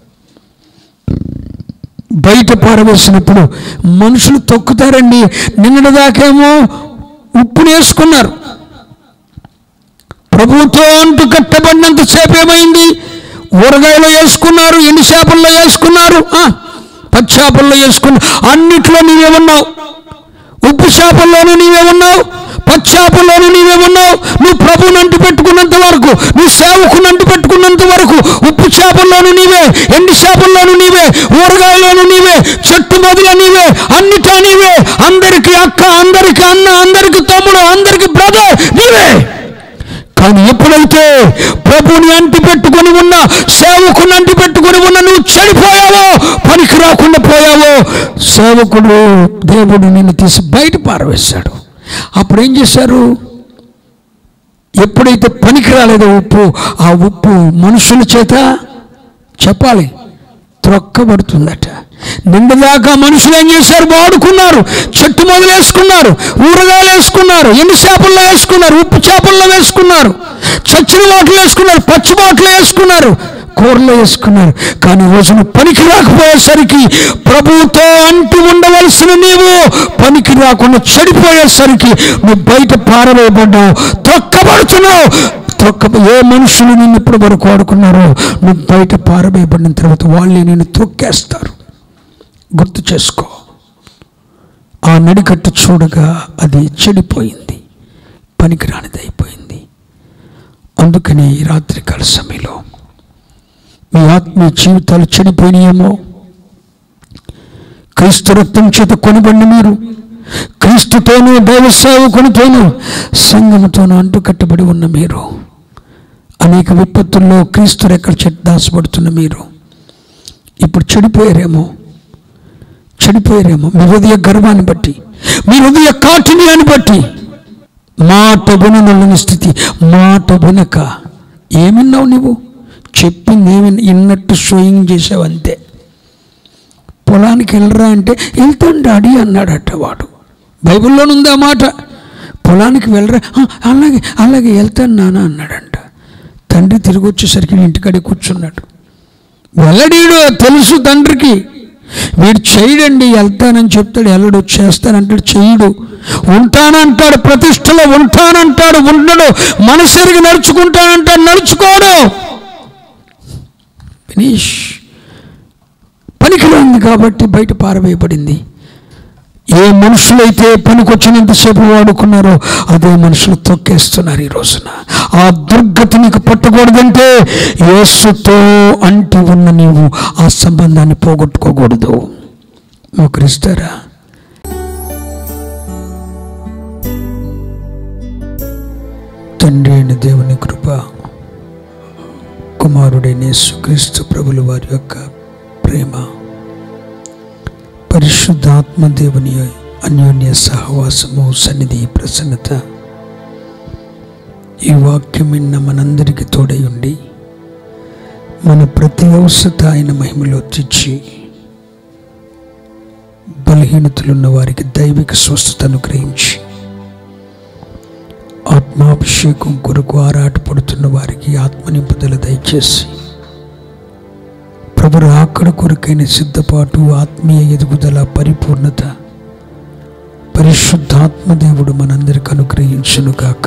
బయట పారవేసినప్పుడు మనుషులు తొక్కుతారండి నిన్నటి దాకేమో ఉప్పుని వేసుకున్నారు ప్రభుతో అంటు కట్టబడినంత సేపు ఏమైంది ఊరగాయలో వేసుకున్నారు ఎండు చేపల్లో వేసుకున్నారు ఆ, పచ్చి చేపల్లో వేసుకున్నారు అన్నిట్లో నీవే ఉన్నావు ఉప్పు చేపల్లోనూ నీవే ఉన్నావు పచ్చి చేపల్లోనూ నీవే ఉన్నావు నువ్వు ప్రభుని అంటు పెట్టుకున్నంత వరకు నువ్వు సేవకుని అంటు పెట్టుకున్నంత వరకు ఉప్పు చేపల్లోనూ నీవే ఎండు చేపల్లోనూ నీవే ఊరగాయలోనూ నీవే చెట్టు మొదల నీవే అన్నిటా నీవే అందరికి అక్క అందరికి అన్న అందరికి తమ్ముడు అందరికి బ్రదర్ నీవే కానీ ఎప్పుడైతే ప్రభుని అంటి పెట్టుకొని ఉన్న సేవకుని అంటి పెట్టుకొని ఉన్న నువ్వు చెడిపోయావో పనికి రాకుండా పోయావో సేవకుడు దేవుడు నిన్ను తీసి బయట పారవేశాడు అప్పుడు ఏం చేశారు ఎప్పుడైతే పనికి రాలేదో ఉప్పు ఆ ఉప్పు మనుషుల చేత చెప్పాలి త్రొక్కబడుతుందట నిండుదాకా మనుషులు ఏం చేశారు వాడుకున్నారు చెట్టు మొదలు వేసుకున్నారు ఊరగాయలు వేసుకున్నారు ఎన్ని చేపల్లో వేసుకున్నారు ఉప్పు చేపల్లో వేసుకున్నారు చచ్చిన వాటిలో వేసుకున్నారు పచ్చి వాటిలో వేసుకున్నారు కూరలో వేసుకున్నారు కానీ రోజున పనికి రాకపోయేసరికి ప్రభువుతో అంటి ఉండవలసిన నీవు పనికి రాకుండా చెడిపోయేసరికి నువ్వు బయట పారవేయబడ్డావు తొక్కబడుతున్నావు తొక్క ఏ మనుషులు నిన్ను ఇప్పుడు వరకు వాడుకున్నారో నువ్వు బయట పారవేయబడిన తర్వాత వాళ్ళే నిన్ను తొక్కేస్తారు గుర్తు చేసుకో ఆ నడికట్టు చూడగా అది చెడిపోయింది పనికిరానిది అయిపోయింది అందుకని ఈ రాత్రికాల సమయంలో మీ ఆత్మీయ జీవితాలు చెడిపోయినాయేమో క్రీస్తు రక్తం చేత కొనబడిన మీరు క్రీస్తుతోనూ దైవ సేవకునితోనూ సంఘముతోనూ అంటుకట్టబడి ఉన్న మీరు అనేక విపత్తుల్లో క్రీస్తు రెక్కల చెట్టు దాచబడుతున్న మీరు ఇప్పుడు చెడిపోయారేమో చెడిపోయారేమో మీ హృదయ గర్వాన్ని బట్టి మీ హృదయ కాఠిన్యాన్ని బట్టి మాట వినని స్థితి మాట వినక ఏమిన్నావు నువ్వు చెప్పింది ఏమి ఇన్నట్టు షోయింగ్ చేసావు అంతే పొలానికి వెళ్ళరా అంటే వెళ్తాను డాడీ అన్నాడట వాడు బైబిల్లోనుంది ఆ మాట పొలానికి వెళ్ళరా "ఆ, అలాగే అలాగే వెళ్తాను నాన్న అన్నాడంట తండ్రి తిరిగి వచ్చేసరికి ఇంటికాడే కూర్చున్నాడు వెళ్ళడీడు తెలుసు తండ్రికి వీడు చేయడండి వెళ్తానని చెప్తాడు వెళ్ళడు చేస్తానంటాడు చెయ్యడు ఉంటానంటాడు ప్రతిష్టలో ఉంటానంటాడు ఉండడు మనసరిగి నడుచుకుంటానంటాడు నడుచుకోడు ఫినిష్ పనికిరాంది కాబట్టి బయట పారవేయబడింది ఏ మనుషులైతే పనికొచ్చినంతసేపు వాడుకున్నారో అదే మనుషులు తొక్కేస్తున్నారు ఈ రోజున ఆ దుర్గతి నీకు పట్టకూడదంటే యేసుతో అంటి ఉన్న నీవు ఆ సంబంధాన్ని పోగొట్టుకోకూడదు మోకరిస్తారా తండ్రి అయిన దేవుని కృప కుమారుడైన యేసుక్రీస్తు ప్రభుల వారి యొక్క ప్రేమ పరిశుద్ధాత్మ దేవుని అన్యోన్య సహవాసము సన్నిధి ప్రసన్నత ఈ వాక్యం విన్న మనందరికీ తోడై ఉండి మన ప్రతి అవసరత ఆయన మహిమలో తెచ్చి బలహీనతలున్న వారికి దైవిక స్వస్థతను గ్రహించి ఆత్మాభిషేకం కొరకు ఆరాటపడుతున్న వారికి ఆత్మనింపుదల దయచేసి ప్రభు రాకడ కొరకైన సిద్ధపాటు ఆత్మీయ ఎదుగుదల పరిపూర్ణత పరిశుద్ధాత్మ దేవుడు మనందరికి అనుగ్రహించును గాక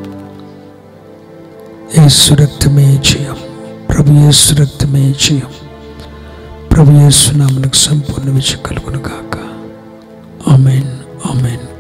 యేసు రక్తమే జయం ప్రభు యేసు రక్తమే జయం ప్రభు యేసు నామలకు సంపూర్ణ విజయం కలుగును గాక ఆమెన్ ఆమెన్